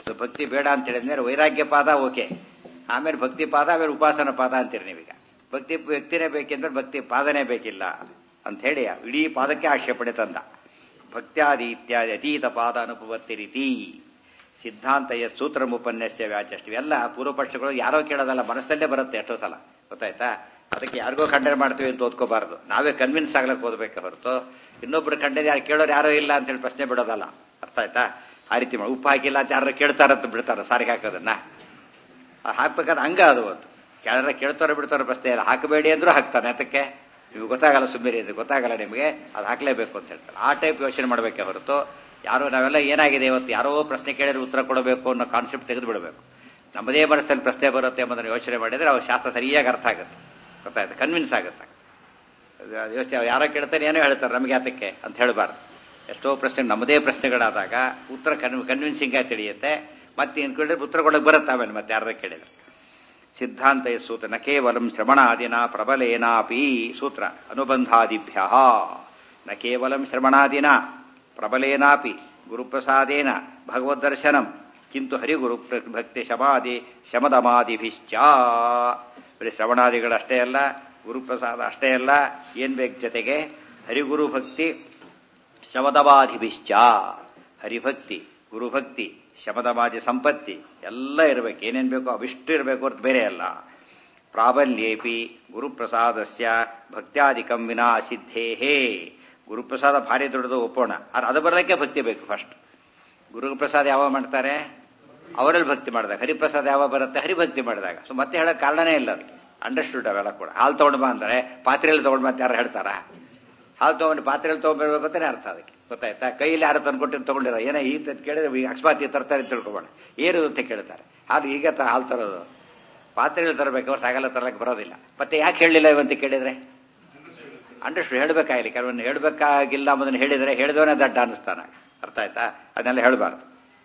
So ಭಕ್ತಿ ಬೇಡ ಅಂತ ಹೇಳಿದ್ಮೇಲೆ ವೈರಾಗ್ಯ ಪಾದ ಓಕೆ ಆಮೇಲೆ ಭಕ್ತಿ ಪಾದ ಆಮೇಲೆ ಉಪಾಸನ ಪಾದ ಅಂತೀರಿ ನೀವೀಗ ಭಕ್ತಿ ವ್ಯಕ್ತಿನೇ ಬೇಕೆಂದ್ರೆ ಭಕ್ತಿ ಪಾದನೇ ಬೇಕಿಲ್ಲ ಅಂತ ಹೇಳಿ ಇಡೀ ಪಾದಕ್ಕೆ ಆಕ್ಷೇಪಣೆ ತಂದ ಭಕ್ತ್ಯಾದಿ ಇತ್ಯಾದಿ ಅತೀತ ಪಾದ ಅನುಪವತ್ತಿ ರೀತಿ ಸಿದ್ಧಾಂತ ಎಸ್ ಸೂತ್ರ ಉಪನ್ಯಾಸ ವ್ಯಾಚಷ್ಟು ಇವೆಲ್ಲ ಪೂರ್ವಪಕ್ಷಗಳು ಯಾರೋ ಕೇಳೋದಲ್ಲ ಮನಸ್ಸಲ್ಲೇ ಬರುತ್ತೆ ಎಷ್ಟೋ ಸಲ ಗೊತ್ತಾಯ್ತಾ ಅದಕ್ಕೆ ಯಾರಿಗೋ ಖಂಡನೆ ಮಾಡ್ತೀವಿ ಅಂತ ಓದ್ಕೋಬಾರ್ದು ನಾವೇ ಕನ್ವಿನ್ಸ್ ಆಗ್ಲಕ್ಕೆ ಓದ್ಬೇಕೆ ಹೊರತು ಇನ್ನೊಬ್ರು ಖಂಡನೆ ಯಾರು ಕೇಳೋರು ಯಾರೋ ಇಲ್ಲ ಅಂತ ಹೇಳಿ ಪ್ರಶ್ನೆ ಬಿಡೋದಲ್ಲ ಅರ್ಥ ಆಯ್ತಾ ಆ ರೀತಿ ಮಾಡಿ ಉಪ್ಪು ಹಾಕಿಲ್ಲ ಅಂತ ಯಾರು ಕೇಳ್ತಾರಂತ ಬಿಡ್ತಾರ ಸಾರಿಗೆ ಹಾಕೋದನ್ನ ಅದು ಹಾಕ್ಬೇಕಾದ್ರೆ ಹಂಗ ಅದು ಒಂದು ಯಾರ ಕೇಳ್ತಾರೋ ಬಿಡ್ತಾರೋ ಪ್ರಶ್ನೆ ಇಲ್ಲ ಹಾಕಬೇಡಿ ಅಂದ್ರೂ ಹಾಕ್ತಾನೆ ಅದಕ್ಕೆ ನಿಮ್ಗೆ ಗೊತ್ತಾಗಲ್ಲ ಸುಮ್ಮನೆ ಇದು ಗೊತ್ತಾಗಲ್ಲ ನಿಮಗೆ ಅದು ಹಾಕ್ಲೇಬೇಕು ಅಂತ ಹೇಳ್ತಾರೆ ಆ ಟೈಪ್ ಯೋಚನೆ ಮಾಡಬೇಕೆ ಹೊರತು ಯಾರೋ ನಾವೆಲ್ಲ ಏನಾಗಿದೆ ಇವತ್ತು ಯಾರೋ ಪ್ರಶ್ನೆ ಕೇಳಿದ್ರೆ ಉತ್ತರ ಕೊಡಬೇಕು ಅನ್ನೋ ಕಾನ್ಸೆಪ್ಟ್ ತೆಗೆದು ಬಿಡಬೇಕು ನಮ್ಮದೇ ಮನಸ್ಸಲ್ಲಿ ಪ್ರಶ್ನೆ ಬರುತ್ತೆ ಎಂಬುದನ್ನು ಯೋಚನೆ ಮಾಡಿದ್ರೆ ಅವ್ರ ಶಾಸ್ತ್ರ ಸರಿಯಾಗಿ ಅರ್ಥ ಆಗುತ್ತೆ ಗೊತ್ತಾಯ್ತು ಕನ್ವಿನ್ಸ್ ಆಗುತ್ತೆ ಅದು ಯೋಚನೆ ಯಾರೋ ಕೇಳ್ತಾರೆ ಏನೋ ಹೇಳ್ತಾರೆ ನಮಗೆ ಯಾತಕ್ಕೆ ಅಂತ ಹೇಳಬಾರ್ದು ಎಷ್ಟೋ ಪ್ರಶ್ನೆ ನಮ್ಮದೇ ಪ್ರಶ್ನೆಗಳಾದಾಗ ಉತ್ತರ ಕನ್ ಕನ್ವಿನ್ಸಿಂಗ್ ಆಗಿ ತಿಳಿಯುತ್ತೆ ಮತ್ತೆ ಏನು ಕೇಳಿದ್ರೆ ಉತ್ತರ ಕೊಡಕ್ಕೆ ಬರುತ್ತೆ ಆಮೇಲೆ ಮತ್ತೆ ಯಾರ ಕೇಳಿದ್ರೆ ಸಿದ್ಧಾಂತ ಸೂತ್ರ ನ ಕೇವಲಂ ಶ್ರವಣಾದಿನ ಪ್ರಬಲೇನಾಪಿ ಸೂತ್ರ ಅನುಬಂಧಾದಿಭ್ಯ ನ ಕೇವಲಂ ಶ್ರವಣಾದಿನ ಪ್ರಬಲೇನಾಪಿ ಗುರುಪ್ರಸಾದೇನ ಭಗವದ್ದರ್ಶನಂ ಕಿಂತು ಹರಿಗುರು ಭಕ್ತಿ ಶಮಾದಿ ಶಮದಮಾದಿಭಿಶ್ಚ ಬರೀ ಶ್ರವಣಾದಿಗಳಷ್ಟೇ ಅಲ್ಲ ಗುರುಪ್ರಸಾದ ಅಷ್ಟೇ ಅಲ್ಲ ಏನ್ ಬೇಕು ಜೊತೆಗೆ ಹರಿಗುರು ಭಕ್ತಿ ಶಮದಮಾದಿಭಿಶ್ಚ ಹರಿಭಕ್ತಿ ಗುರುಭಕ್ತಿ ಶಮದಮಾದಿ ಸಂಪತ್ತಿ ಎಲ್ಲ ಇರಬೇಕು ಏನೇನ್ ಬೇಕೋ ಅವಿಷ್ಟು ಇರಬೇಕು ಹೊರತು ಬೇರೆ ಅಲ್ಲ ಪ್ರಾಬಲ್ಯೇಪಿ ಗುರುಪ್ರಸಾದಸ್ಯ ಭಕ್ತ್ಯಾದಿಕಂ ವಿನಾ ಸಿದ್ಧೇಹೇ ಗುರುಪ್ರಸಾದ ಭಾರಿ ದೊಡ್ಡದು ಒಪ್ಪೋಣ ಆದ್ರೆ ಅದು ಬರಲಿಕ್ಕೆ ಭಕ್ತಿ ಬೇಕು ಫಸ್ಟ್ ಗುರುಪ್ರಸಾದ ಯಾವಾಗ ಮಾಡ್ತಾರೆ ಅವರಲ್ಲಿ ಭಕ್ತಿ ಮಾಡಿದಾಗ ಹರಿಪ್ರಸಾದ ಯಾವಾಗ ಬರುತ್ತೆ ಹರಿಭಕ್ತಿ ಮಾಡಿದಾಗ ಸೊ ಮತ್ತೆ ಹೇಳೋ ಕಾರಣನೇ ಇಲ್ಲ ಅದಕ್ಕೆ ಅಂಡರ್ಸ್ಟುಡ್ ಅವೆಲ್ಲ ಕೂಡ ಹಾಲು ತಗೊಂಡು ಬಾ ಅಂದರೆ ಪಾತ್ರೆಯಲ್ಲಿ ತಗೊಂಡು ಮತ್ತೆ ಯಾರು ಹೇಳ್ತಾರ ಹಾಲು ತಗೊಂಡು ಪಾತ್ರೆಯಲ್ಲಿ ತಗೊಂಡ್ಬರ್ಬೇಕು ಅಂತಾನೆ ಅರ್ಥ ಅದಕ್ಕೆ ಗೊತ್ತಾಯ್ತಾ ಕೈಯಲ್ಲಿ ಯಾರು ತಂದ್ಕೊಟ್ಟು ತಗೊಂಡಿರೋ ಏನೋ ಈ ತ- ಕೇಳಿದ್ರೆ ಈಗ ಅಕಸ್ಮಾತ್ ಈ ತರ್ತಾರೆ ಅಂತ ತಿಳ್ಕೊಬೋಣ ಏನು ಅಂತ ಕೇಳ್ತಾರೆ ಹಾಲು ಈಗ ತ ಹಾಲು ತರೋದು ಪಾತ್ರೆಯಲ್ಲಿ ತರಬೇಕು ಅವ್ರು ಆಗಲ್ಲ ತರಲಿಕ್ಕೆ ಬರೋದಿಲ್ಲ ಮತ್ತೆ ಯಾಕೆ ಹೇಳಲಿಲ್ಲ ಇವಂತ ಕೇಳಿದ್ರೆ ಅಂಡರ್ಸ್ಟು ಹೇಳಬೇಕಾಗಿಲ್ಲ ಕೆಲವೊಂದು ಹೇಳಬೇಕಾಗಿಲ್ಲ ಅನ್ನೋದನ್ನ ಹೇಳಿದರೆ ಹೇಳಿದವನೇ ದಡ್ಡ ಅನ್ನಿಸ್ತಾನ ಅರ್ಥ ಆಯ್ತಾ ಅದನ್ನೆಲ್ಲ ಹೇಳಬಾರ್ದು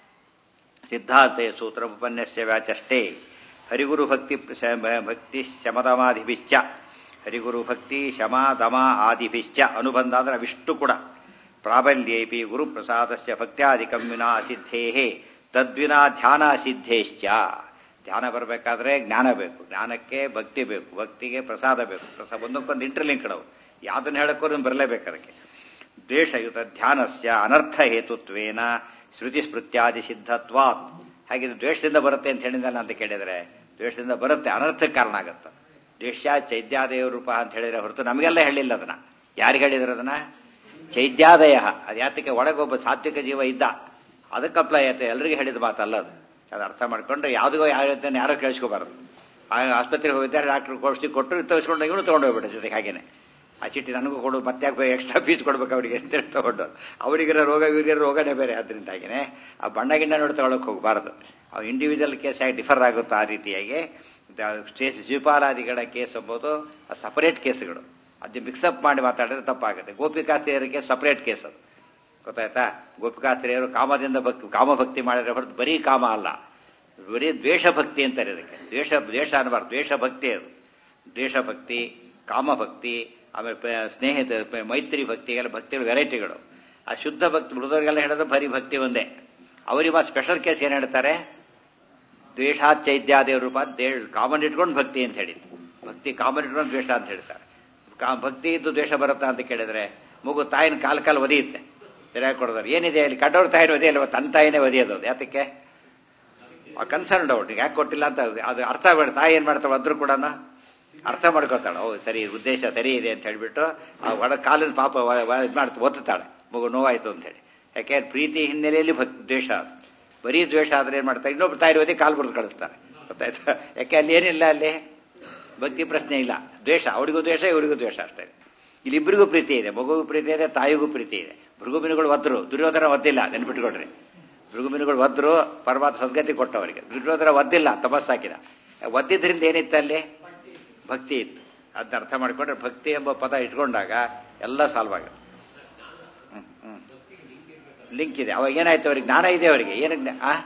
ಸಿದ್ಧಾಂತೆ ಸೂತ್ರ ಉಪನ್ಯಾಸ ವ್ಯಾಚಷ್ಟೇ ಹರಿಗುರು ಭಕ್ತಿ ಶ- ಭಕ್ತಿ ಶಮದಮಾದಿಭಿಶ್ಚ ಹರಿಗುರು ಭಕ್ತಿ ಶಮ ದಮ ಆದಿಭಿಶ್ಚ ಅನುಬಂಧ ಅಂದ್ರೆ ಅವಿಷ್ಟು ಕೂಡ ಪ್ರಾಬಲ್ಯೇಪಿ ಗುರುಪ್ರಸಾದಸ್ಯ ಭಕ್ತ್ಯಾದಿಕಂ ವಿನಾ ಸಿದ್ಧೇಹೇ ತದ್ವಿನಾ ಧ್ಯಾನ ಸಿದ್ಧೇಶ್ಚ ಧ್ಯಾನ ಬರಬೇಕಾದ್ರೆ ಜ್ಞಾನ ಬೇಕು ಜ್ಞಾನಕ್ಕೆ ಭಕ್ತಿ ಬೇಕು ಭಕ್ತಿಗೆ ಪ್ರಸಾದ ಬೇಕು ಪ್ರಸಾದ ಒಂದಕ್ಕೊಂದು ಇಂಟರ್ಲಿಂಕ್ಡ್ ಅವು ಯಾವ್ದನ್ನ ಹೇಳಕ್ಕೂ ಬರಲೇಬೇಕು ಅದಕ್ಕೆ ದ್ವೇಷಯುತ ಧ್ಯಾನಸ್ಯ ಅನರ್ಥ ಹೇತುತ್ವೇನ ಶ್ರುತಿ ಸ್ಮೃತ್ಯಾದಿ ಸಿದ್ಧತ್ವಾತ್ ಹಾಗಿದ್ರೆ ದ್ವೇಷದಿಂದ ಬರುತ್ತೆ ಅಂತ ಹೇಳಿದಲ್ಲ ಅಂತ ಕೇಳಿದ್ರೆ ದ್ವೇಷದಿಂದ ಬರುತ್ತೆ ಅನರ್ಥಕ್ಕೆ ಕಾರಣ ಆಗುತ್ತೆ ದ್ವೇಷ ಚೈದ್ಯಾದಯ ರೂಪ ಅಂತ ಹೇಳಿದ್ರೆ ಹೊರತು ನಮಗೆಲ್ಲ ಹೇಳಿಲ್ಲ ಅದನ್ನ ಯಾರಿಗೆ ಹೇಳಿದ್ರು ಅದನ್ನ ಚೈದ್ಯಾದಯ ಅದು ಯಾತಕ್ಕೆ ಒಳಗೊಬ್ಬ ಸಾತ್ವಿಕ ಜೀವ ಇದ್ದ ಅದಕ್ಕೆ ಅಪ್ಲೈ ಆಯ್ತು ಎಲ್ರಿಗೂ ಹೇಳಿದ ಮಾತಲ್ಲ ಅದು ಅದು ಅರ್ಥ ಮಾಡ್ಕೊಂಡು ಯಾವುದಿಗೋ ಯಾವ ಹೇಳ್ತಾನೆ ಯಾರೋ ಕೇಳಿಸ್ಕೋಬಾರದು ಆ ಆಸ್ಪತ್ರೆಗೆ ಹೋಗಿದ್ದಾರೆ ಡಾಕ್ಟರ್ ಕೊಡಿಸಿ ಕೊಟ್ಟು ತೋರಿಸ್ಕೊಂಡು ಇವನು ತೊಗೊಂಡು ಹೋಗ್ಬಿಟ್ಟೆ ಜೊತೆಗೆ ಹಾಗೇನೆ ಆ ಚೀಟಿ ನನಗೂ ಕೊಡು ಮತ್ತೆ ಯಾಕೆ ಎಕ್ಸ್ಟ್ರಾ ಫೀಸ್ ಕೊಡ್ಬೇಕು ಅವರಿಗೆ ಅಂತ ಹೇಳಿ ತಗೊಂಡು ಅವರಿಗಿರೋ ರೋಗ ಇವರಿಗಿರೋ ರೋಗನೇ ಬೇರೆ ಅದರಿಂದ ಹಾಗೇನೆ ಆ ಬಣ್ಣ ಗಿಣ್ಣ ನೋಡಿ ತಗೊಳಕ್ ಹೋಗಬಾರದು ಅವು ಇಂಡಿವಿಜುವಲ್ ಕೇಸ್ ಆಗಿ ಡಿಫರ್ ಆಗುತ್ತೆ ಆ ರೀತಿಯಾಗಿ ಸ್ಟೇಸ್ ಶ್ರೀಪಾಲಾದಿಗಳ ಕೇಸ್ ಎಂಬುದು ಸಪರೇಟ್ ಕೇಸ್ಗಳು ಅದು ಮಿಕ್ಸಪ್ ಮಾಡಿ ಮಾತಾಡಿದ್ರೆ ತಪ್ಪಾಗುತ್ತೆ ಗೋಪಿಕಾಸ್ತ್ರೀಯರಿಗೆ ಸಪರೇಟ್ ಕೇಸ್ ಅದು ಗೊತ್ತಾಯ್ತಾ ಗೋಪಿಕಾಸ್ತ್ರೀಯರು ಕಾಮದಿಂದ ಭಕ್ತಿ ಕಾಮಭಕ್ತಿ ಮಾಡಿದ್ರೆ ಹೊರತು ಬರೀ ಕಾಮ ಅಲ್ಲ ಬರೀ ದ್ವೇಷ ಭಕ್ತಿ ಅಂತಾರೆ ಇದಕ್ಕೆ ದ್ವೇಷ ದ್ವೇಷ ಅನ್ನಬಾರ್ದು ದ್ವೇಷ ಭಕ್ತಿ ಅದು ದ್ವೇಷ ಭಕ್ತಿ ಕಾಮಭಕ್ತಿ ಆಮೇಲೆ ಪ- ಸ್ನೇಹಿತ ಪ- ಮೈತ್ರಿ ಭಕ್ತಿ ಎಲ್ಲ ಭಕ್ತಿಗಳ ವೆರೈಟಿಗಳು ಆ ಶುದ್ಧ ಭಕ್ತಿ ಮೃದವರಿಗೆಲ್ಲ ಹೇಳೋದು ಬರೀ ಭಕ್ತಿ ಒಂದೇ ಅವರಿಗೆ ಸ್ಪೆಷಲ್ ಕೇಸ್ ಏನ್ ಹೇಳ್ತಾರೆ ದ್ವೇಷಾಚೈದ್ಯಾದೇವ ರೂಪ ದೇ ಕಾಮನ್ ಇಟ್ಕೊಂಡು ಭಕ್ತಿ ಅಂತ ಹೇಳಿದ್ದು ಭಕ್ತಿ ಕಾಮನ್ ಇಟ್ಕೊಂಡು ದ್ವೇಷ ಅಂತ ಹೇಳ್ತಾರೆ ಕಾ- ಭಕ್ತಿ ಇದ್ದು ದ್ವೇಷ ಬರುತ್ತಾ ಅಂತ ಕೇಳಿದ್ರೆ ಮಗು ತಾಯಿನ ಕಾಲ ಕಾಲ ಒದಿಯುತ್ತೆ ಸರಿಯಾಗಿ ಕೊಡೋದಾರೆ ಏನಿದೆ ಅಲ್ಲಿ ಕಡ್ಡವ್ರ ತಾಯಿನ ಒದಿಯಲ್ಲ ತನ್ನ ತಾಯಿನೇ ಒದಿಯೋದು ಅದು ಯಾತಕ್ಕೆ ಆ ಕನ್ಸರ್ನ್ ಡೌಟ್ ಯಾಕೆ ಕೊಟ್ಟಿಲ್ಲ ಅಂತ ಅದು ಅರ್ಥ ಆಗ್ಬೇಡ ತಾಯಿ ಏನ್ ಮಾಡ್ತಾಳೆ ಅದ್ರು ಕೂಡ ಅರ್ಥ ಮಾಡ್ಕೊತಾಳೆ ಓ ಸರಿ ಉದ್ದೇಶ ಸರಿ ಇದೆ ಅಂತ ಹೇಳ್ಬಿಟ್ಟು ಆ ಒಡ ಕಾಲಿನ ಪಾಪ ಇದು ಮಾಡ್ತಾ ಒತ್ತುತ್ತಾಳೆ ಮಗು ನೋವಾಯ್ತು ಅಂತ ಹೇಳಿ ಯಾಕೆ ಪ್ರೀತಿ ಹಿನ್ನೆಲೆಯಲ್ಲಿ ಭಕ್ ದ್ವೇಷ ಅದು ಬರೀ ದ್ವೇಷ ಆದ್ರೆ ಏನ್ ಮಾಡ್ತಾರೆ ಇನ್ನೊಬ್ರು ತಾಯಿ ಓದಿ ಕಾಲು ಬರೆದು ಕಳಿಸ್ತಾರೆ ಗೊತ್ತಾಯ್ತಾ ಯಾಕೆ ಅಲ್ಲಿ ಏನಿಲ್ಲ ಅಲ್ಲಿ ಭಕ್ತಿ ಪ್ರಶ್ನೆ ಇಲ್ಲ ದ್ವೇಷ ಅವರಿಗೂ ದ್ವೇಷ ಇವರಿಗೂ ದ್ವೇಷ ಅಷ್ಟೇ ಇಲ್ಲಿ ಇಬ್ಬರಿಗೂ ಪ್ರೀತಿ ಇದೆ ಮಗುಗೂ ಪ್ರೀತಿ ಇದೆ ತಾಯಿಗೂ ಪ್ರೀತಿ ಇದೆ ಭೃಗುಮಿನುಗಳು ಒದ್ರು ದುರ್ಯೋಧನ ಒದ್ದಿಲ್ಲ ನೆನ್ಪಿಟ್ಕೊಡ್ರಿ ಭೃಗುಮಿನುಗಳು ಒದ್ರು ಪರಮಾತ್ಮ ಸದ್ಗತಿ ಕೊಟ್ಟವರಿಗೆ ದುರ್ಯೋಧನ ಒದ್ದಿಲ್ಲ ತಪಸ್ಸಾಕಿದ ಒದ್ದಿದ್ರಿಂದ ಏನಿತ್ತು ಅಲ್ಲಿ ಭಕ್ತಿ ಇತ್ತು ಅದನ್ನ ಅರ್ಥ ಮಾಡ್ಕೊಂಡ್ರೆ ಭಕ್ತಿ ಎಂಬ ಪದ ಇಟ್ಕೊಂಡಾಗ ಎಲ್ಲ ಸಾಲ್ವ್ ಆಗುತ್ತೆ ಹ್ಮ್, ಹ್ಮ್. ಲಿಂಕ್ ಇದೆ ಅವಾಗ ಏನಾಯ್ತು ಅವ್ರಿಗೆ ಜ್ಞಾನ ಇದೆ ಅವರಿಗೆ ಏನು ಜ್ಞಾ- ಆ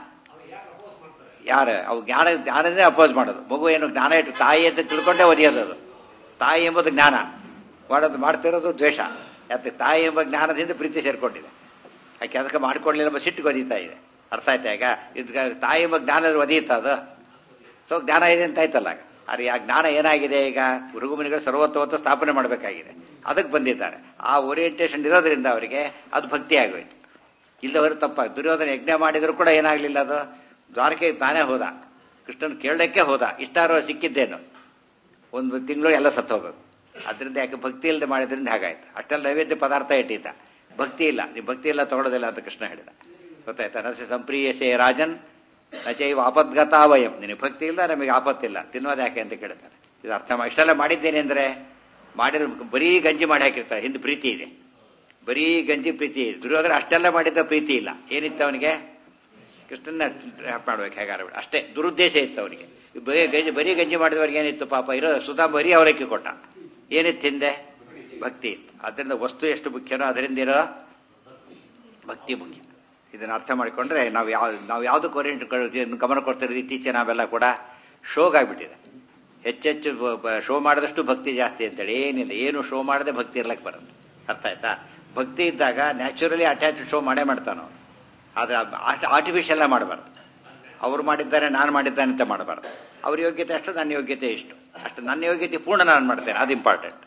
ಯಾರು ಅವು ಜ್ಞಾನ ಜ್ಞಾನದೇ ಅಪೋಸ್ ಮಾಡೋದು ಮಗು ಏನು ಜ್ಞಾನ ಇಟ್ಟು ತಾಯಿ ಅಂತ ತಿಳ್ಕೊಂಡೇ ಒದಿಯೋದು ಅದು ತಾಯಿ ಎಂಬುದು ಜ್ಞಾನ ಮಾಡೋದು ಮಾಡ್ತಿರೋದು ದ್ವೇಷ ಯಾಕೆ ತಾಯಿ ಎಂಬ ಜ್ಞಾನದಿಂದ ಪ್ರೀತಿ ಸೇರ್ಕೊಂಡಿದೆ ಯಾಕೆ ಅದಕ್ಕೆ ಮಾಡ್ಕೊಳ್ಳಿಲ್ಲ ಎಂಬ ಸಿಟ್ಟಿಗೆ ಒದೀತಾ ಇದೆ ಅರ್ಥ ಆಯ್ತಾ ಈಗ ಇದ್ ತಾಯಿ ಮಗ ಜ್ಞಾನ ಒದೀತ ಅದು ಸೊ ಜ್ಞಾನ ಇದೆ ಅಂತ ಆಯ್ತಲ್ಲ ಆದರೆ ಆ ಜ್ಞಾನ ಏನಾಗಿದೆ ಈಗ ಗುರುಗುಮನಿಗಳು ಸರ್ವೋತ್ತಮತ್ವ ಸ್ಥಾಪನೆ ಮಾಡಬೇಕಾಗಿದೆ ಅದಕ್ಕೆ ಬಂದಿದ್ದಾರೆ ಆ ಓರಿಯೆಂಟೇಷನ್ ಇರೋದ್ರಿಂದ ಅವರಿಗೆ ಅದು ಭಕ್ತಿ ಆಗೋಯ್ತು ಇಲ್ಲವರು ತಪ್ಪ ದುರ್ಯೋಧನ ಯಜ್ಞ ಮಾಡಿದ್ರು ಕೂಡ ಏನಾಗ್ಲಿಲ್ಲ ಅದು ದ್ವಾರಕೆಗೆ ತಾನೇ ಹೋದ ಕೃಷ್ಣನ್ ಕೇಳಕ್ಕೆ ಹೋದ ಇಷ್ಟಾರೋ ಸಿಕ್ಕಿದ್ದೇನು ಒಂದು ತಿಂಗಳು ಎಲ್ಲ ಸತ್ತು ಹೋಗ್ಬೇಕು ಅದರಿಂದ ಯಾಕೆ ಭಕ್ತಿ ಇಲ್ಲದೆ ಮಾಡಿದ್ರಿಂದ ಹಾಗಾಯ್ತು ಅಷ್ಟೆಲ್ಲ ನೈವೇದ್ಯ ಪದಾರ್ಥ ಇಟ್ಟಿದ್ದ ಭಕ್ತಿ ಇಲ್ಲ ನೀವು ಭಕ್ತಿ ಇಲ್ಲ ತಗೊಳ್ಳೋದಿಲ್ಲ ಅಂತ ಕೃಷ್ಣ ಹೇಳಿದ ಗೊತ್ತಾಯ್ತಾ ನಸೆ ಸಂಪ್ರಿಯಸೆ ರಾಜನ್ ನಚೈವ ಆಪದ್ಗತಾ ವಯಂ ನಿನಗೆ ಭಕ್ತಿ ಇಲ್ಲ ನಮಗೆ ಆಪತ್ತಿಲ್ಲ ತಿನ್ನೋದು ಯಾಕೆ ಅಂತ ಕೇಳ್ತಾರೆ ಇದು ಅರ್ಥ ಮಾಡಿ ಇಷ್ಟೆಲ್ಲ ಮಾಡಿದ್ದೇನೆ ಅಂದ್ರೆ ಮಾಡಿರೋ ಬರೀ ಗಂಜಿ ಮಾಡಿ ಹಾಕಿರ್ತಾರೆ ಹಿಂದೆ ಪ್ರೀತಿ ಇದೆ ಬರೀ ಗಂಜಿ ಪ್ರೀತಿ ಇದೆ ದುರ್ಯೋಧನ ಅಷ್ಟೆಲ್ಲ ಮಾಡಿದ್ದ ಪ್ರೀತಿ ಇಲ್ಲ ಏನಿತ್ತು ಅವನಿಗೆ ಕೃಷ್ಣನ ಮಾಡ್ಬೇಕು ಹೇಗಾರ ಅಷ್ಟೇ ದುರುದ್ದೇಶ ಇತ್ತು ಅವನಿಗೆ ಬರೀ ಗಂಜಿ ಬರೀ ಗಂಜಿ ಮಾಡಿದವ್ರಿಗೆ ಏನಿತ್ತು ಪಾಪ ಇರೋ ಸುಧಾ ಬರೀ ಅವಲಕ್ಕಿ ಕೊಟ್ಟ ಏನಿತ್ತು ಹಿಂದೆ ಭಕ್ತಿ ಇತ್ತು ಅದರಿಂದ ವಸ್ತು ಎಷ್ಟು ಮುಖ್ಯನೋ ಅದರಿಂದ ಇರೋ ಭಕ್ತಿ ಮುಖ್ಯ ಇದನ್ನ ಅರ್ಥ ಮಾಡಿಕೊಂಡ್ರೆ ನಾವು ಯಾವ ನಾವು ಯಾವ್ದಕ್ಕೆ ಓರಿಯೆಂಟ್ ಗಮನ ಕೊಡ್ತಿರೋದು ಇತ್ತೀಚೆಗೆ ನಾವೆಲ್ಲ ಕೂಡ ಶೋಗಾಗ್ಬಿಟ್ಟಿದೆ ಹೆಚ್ಚೆಚ್ಚು ಶೋ ಮಾಡಿದಷ್ಟು ಭಕ್ತಿ ಜಾಸ್ತಿ ಅಂತೇಳಿ ಏನಿಲ್ಲ ಏನು ಶೋ ಮಾಡದೆ ಭಕ್ತಿ ಇರ್ಲಕ್ಕೆ ಬರುತ್ತೆ ಅರ್ಥ ಆಯ್ತಾ ಭಕ್ತಿ ಇದ್ದಾಗ ನ್ಯಾಚುರಲಿ ಅಟ್ಯಾಚ್ ಶೋ ಮಾಡೇ ಮಾಡ್ತಾನ ಅವನು ಆದ್ರೆ ಆರ್ಟಿಫಿಷಿಯಲ್ ಮಾಡಬಾರ್ದು ಅವ್ರು ಮಾಡಿದ್ದಾರೆ ನಾನು ಮಾಡಿದ್ದಾನೆ ಅಂತ ಮಾಡಬಾರ್ದು ಅವ್ರ ಯೋಗ್ಯತೆ ಅಷ್ಟು ನನ್ನ ಯೋಗ್ಯತೆ ಇಷ್ಟು ಅಷ್ಟು ನನ್ನ ಯೋಗ್ಯತೆ ಪೂರ್ಣ ನಾನು ಮಾಡ್ತೇನೆ ಅದು ಇಂಪಾರ್ಟೆಂಟ್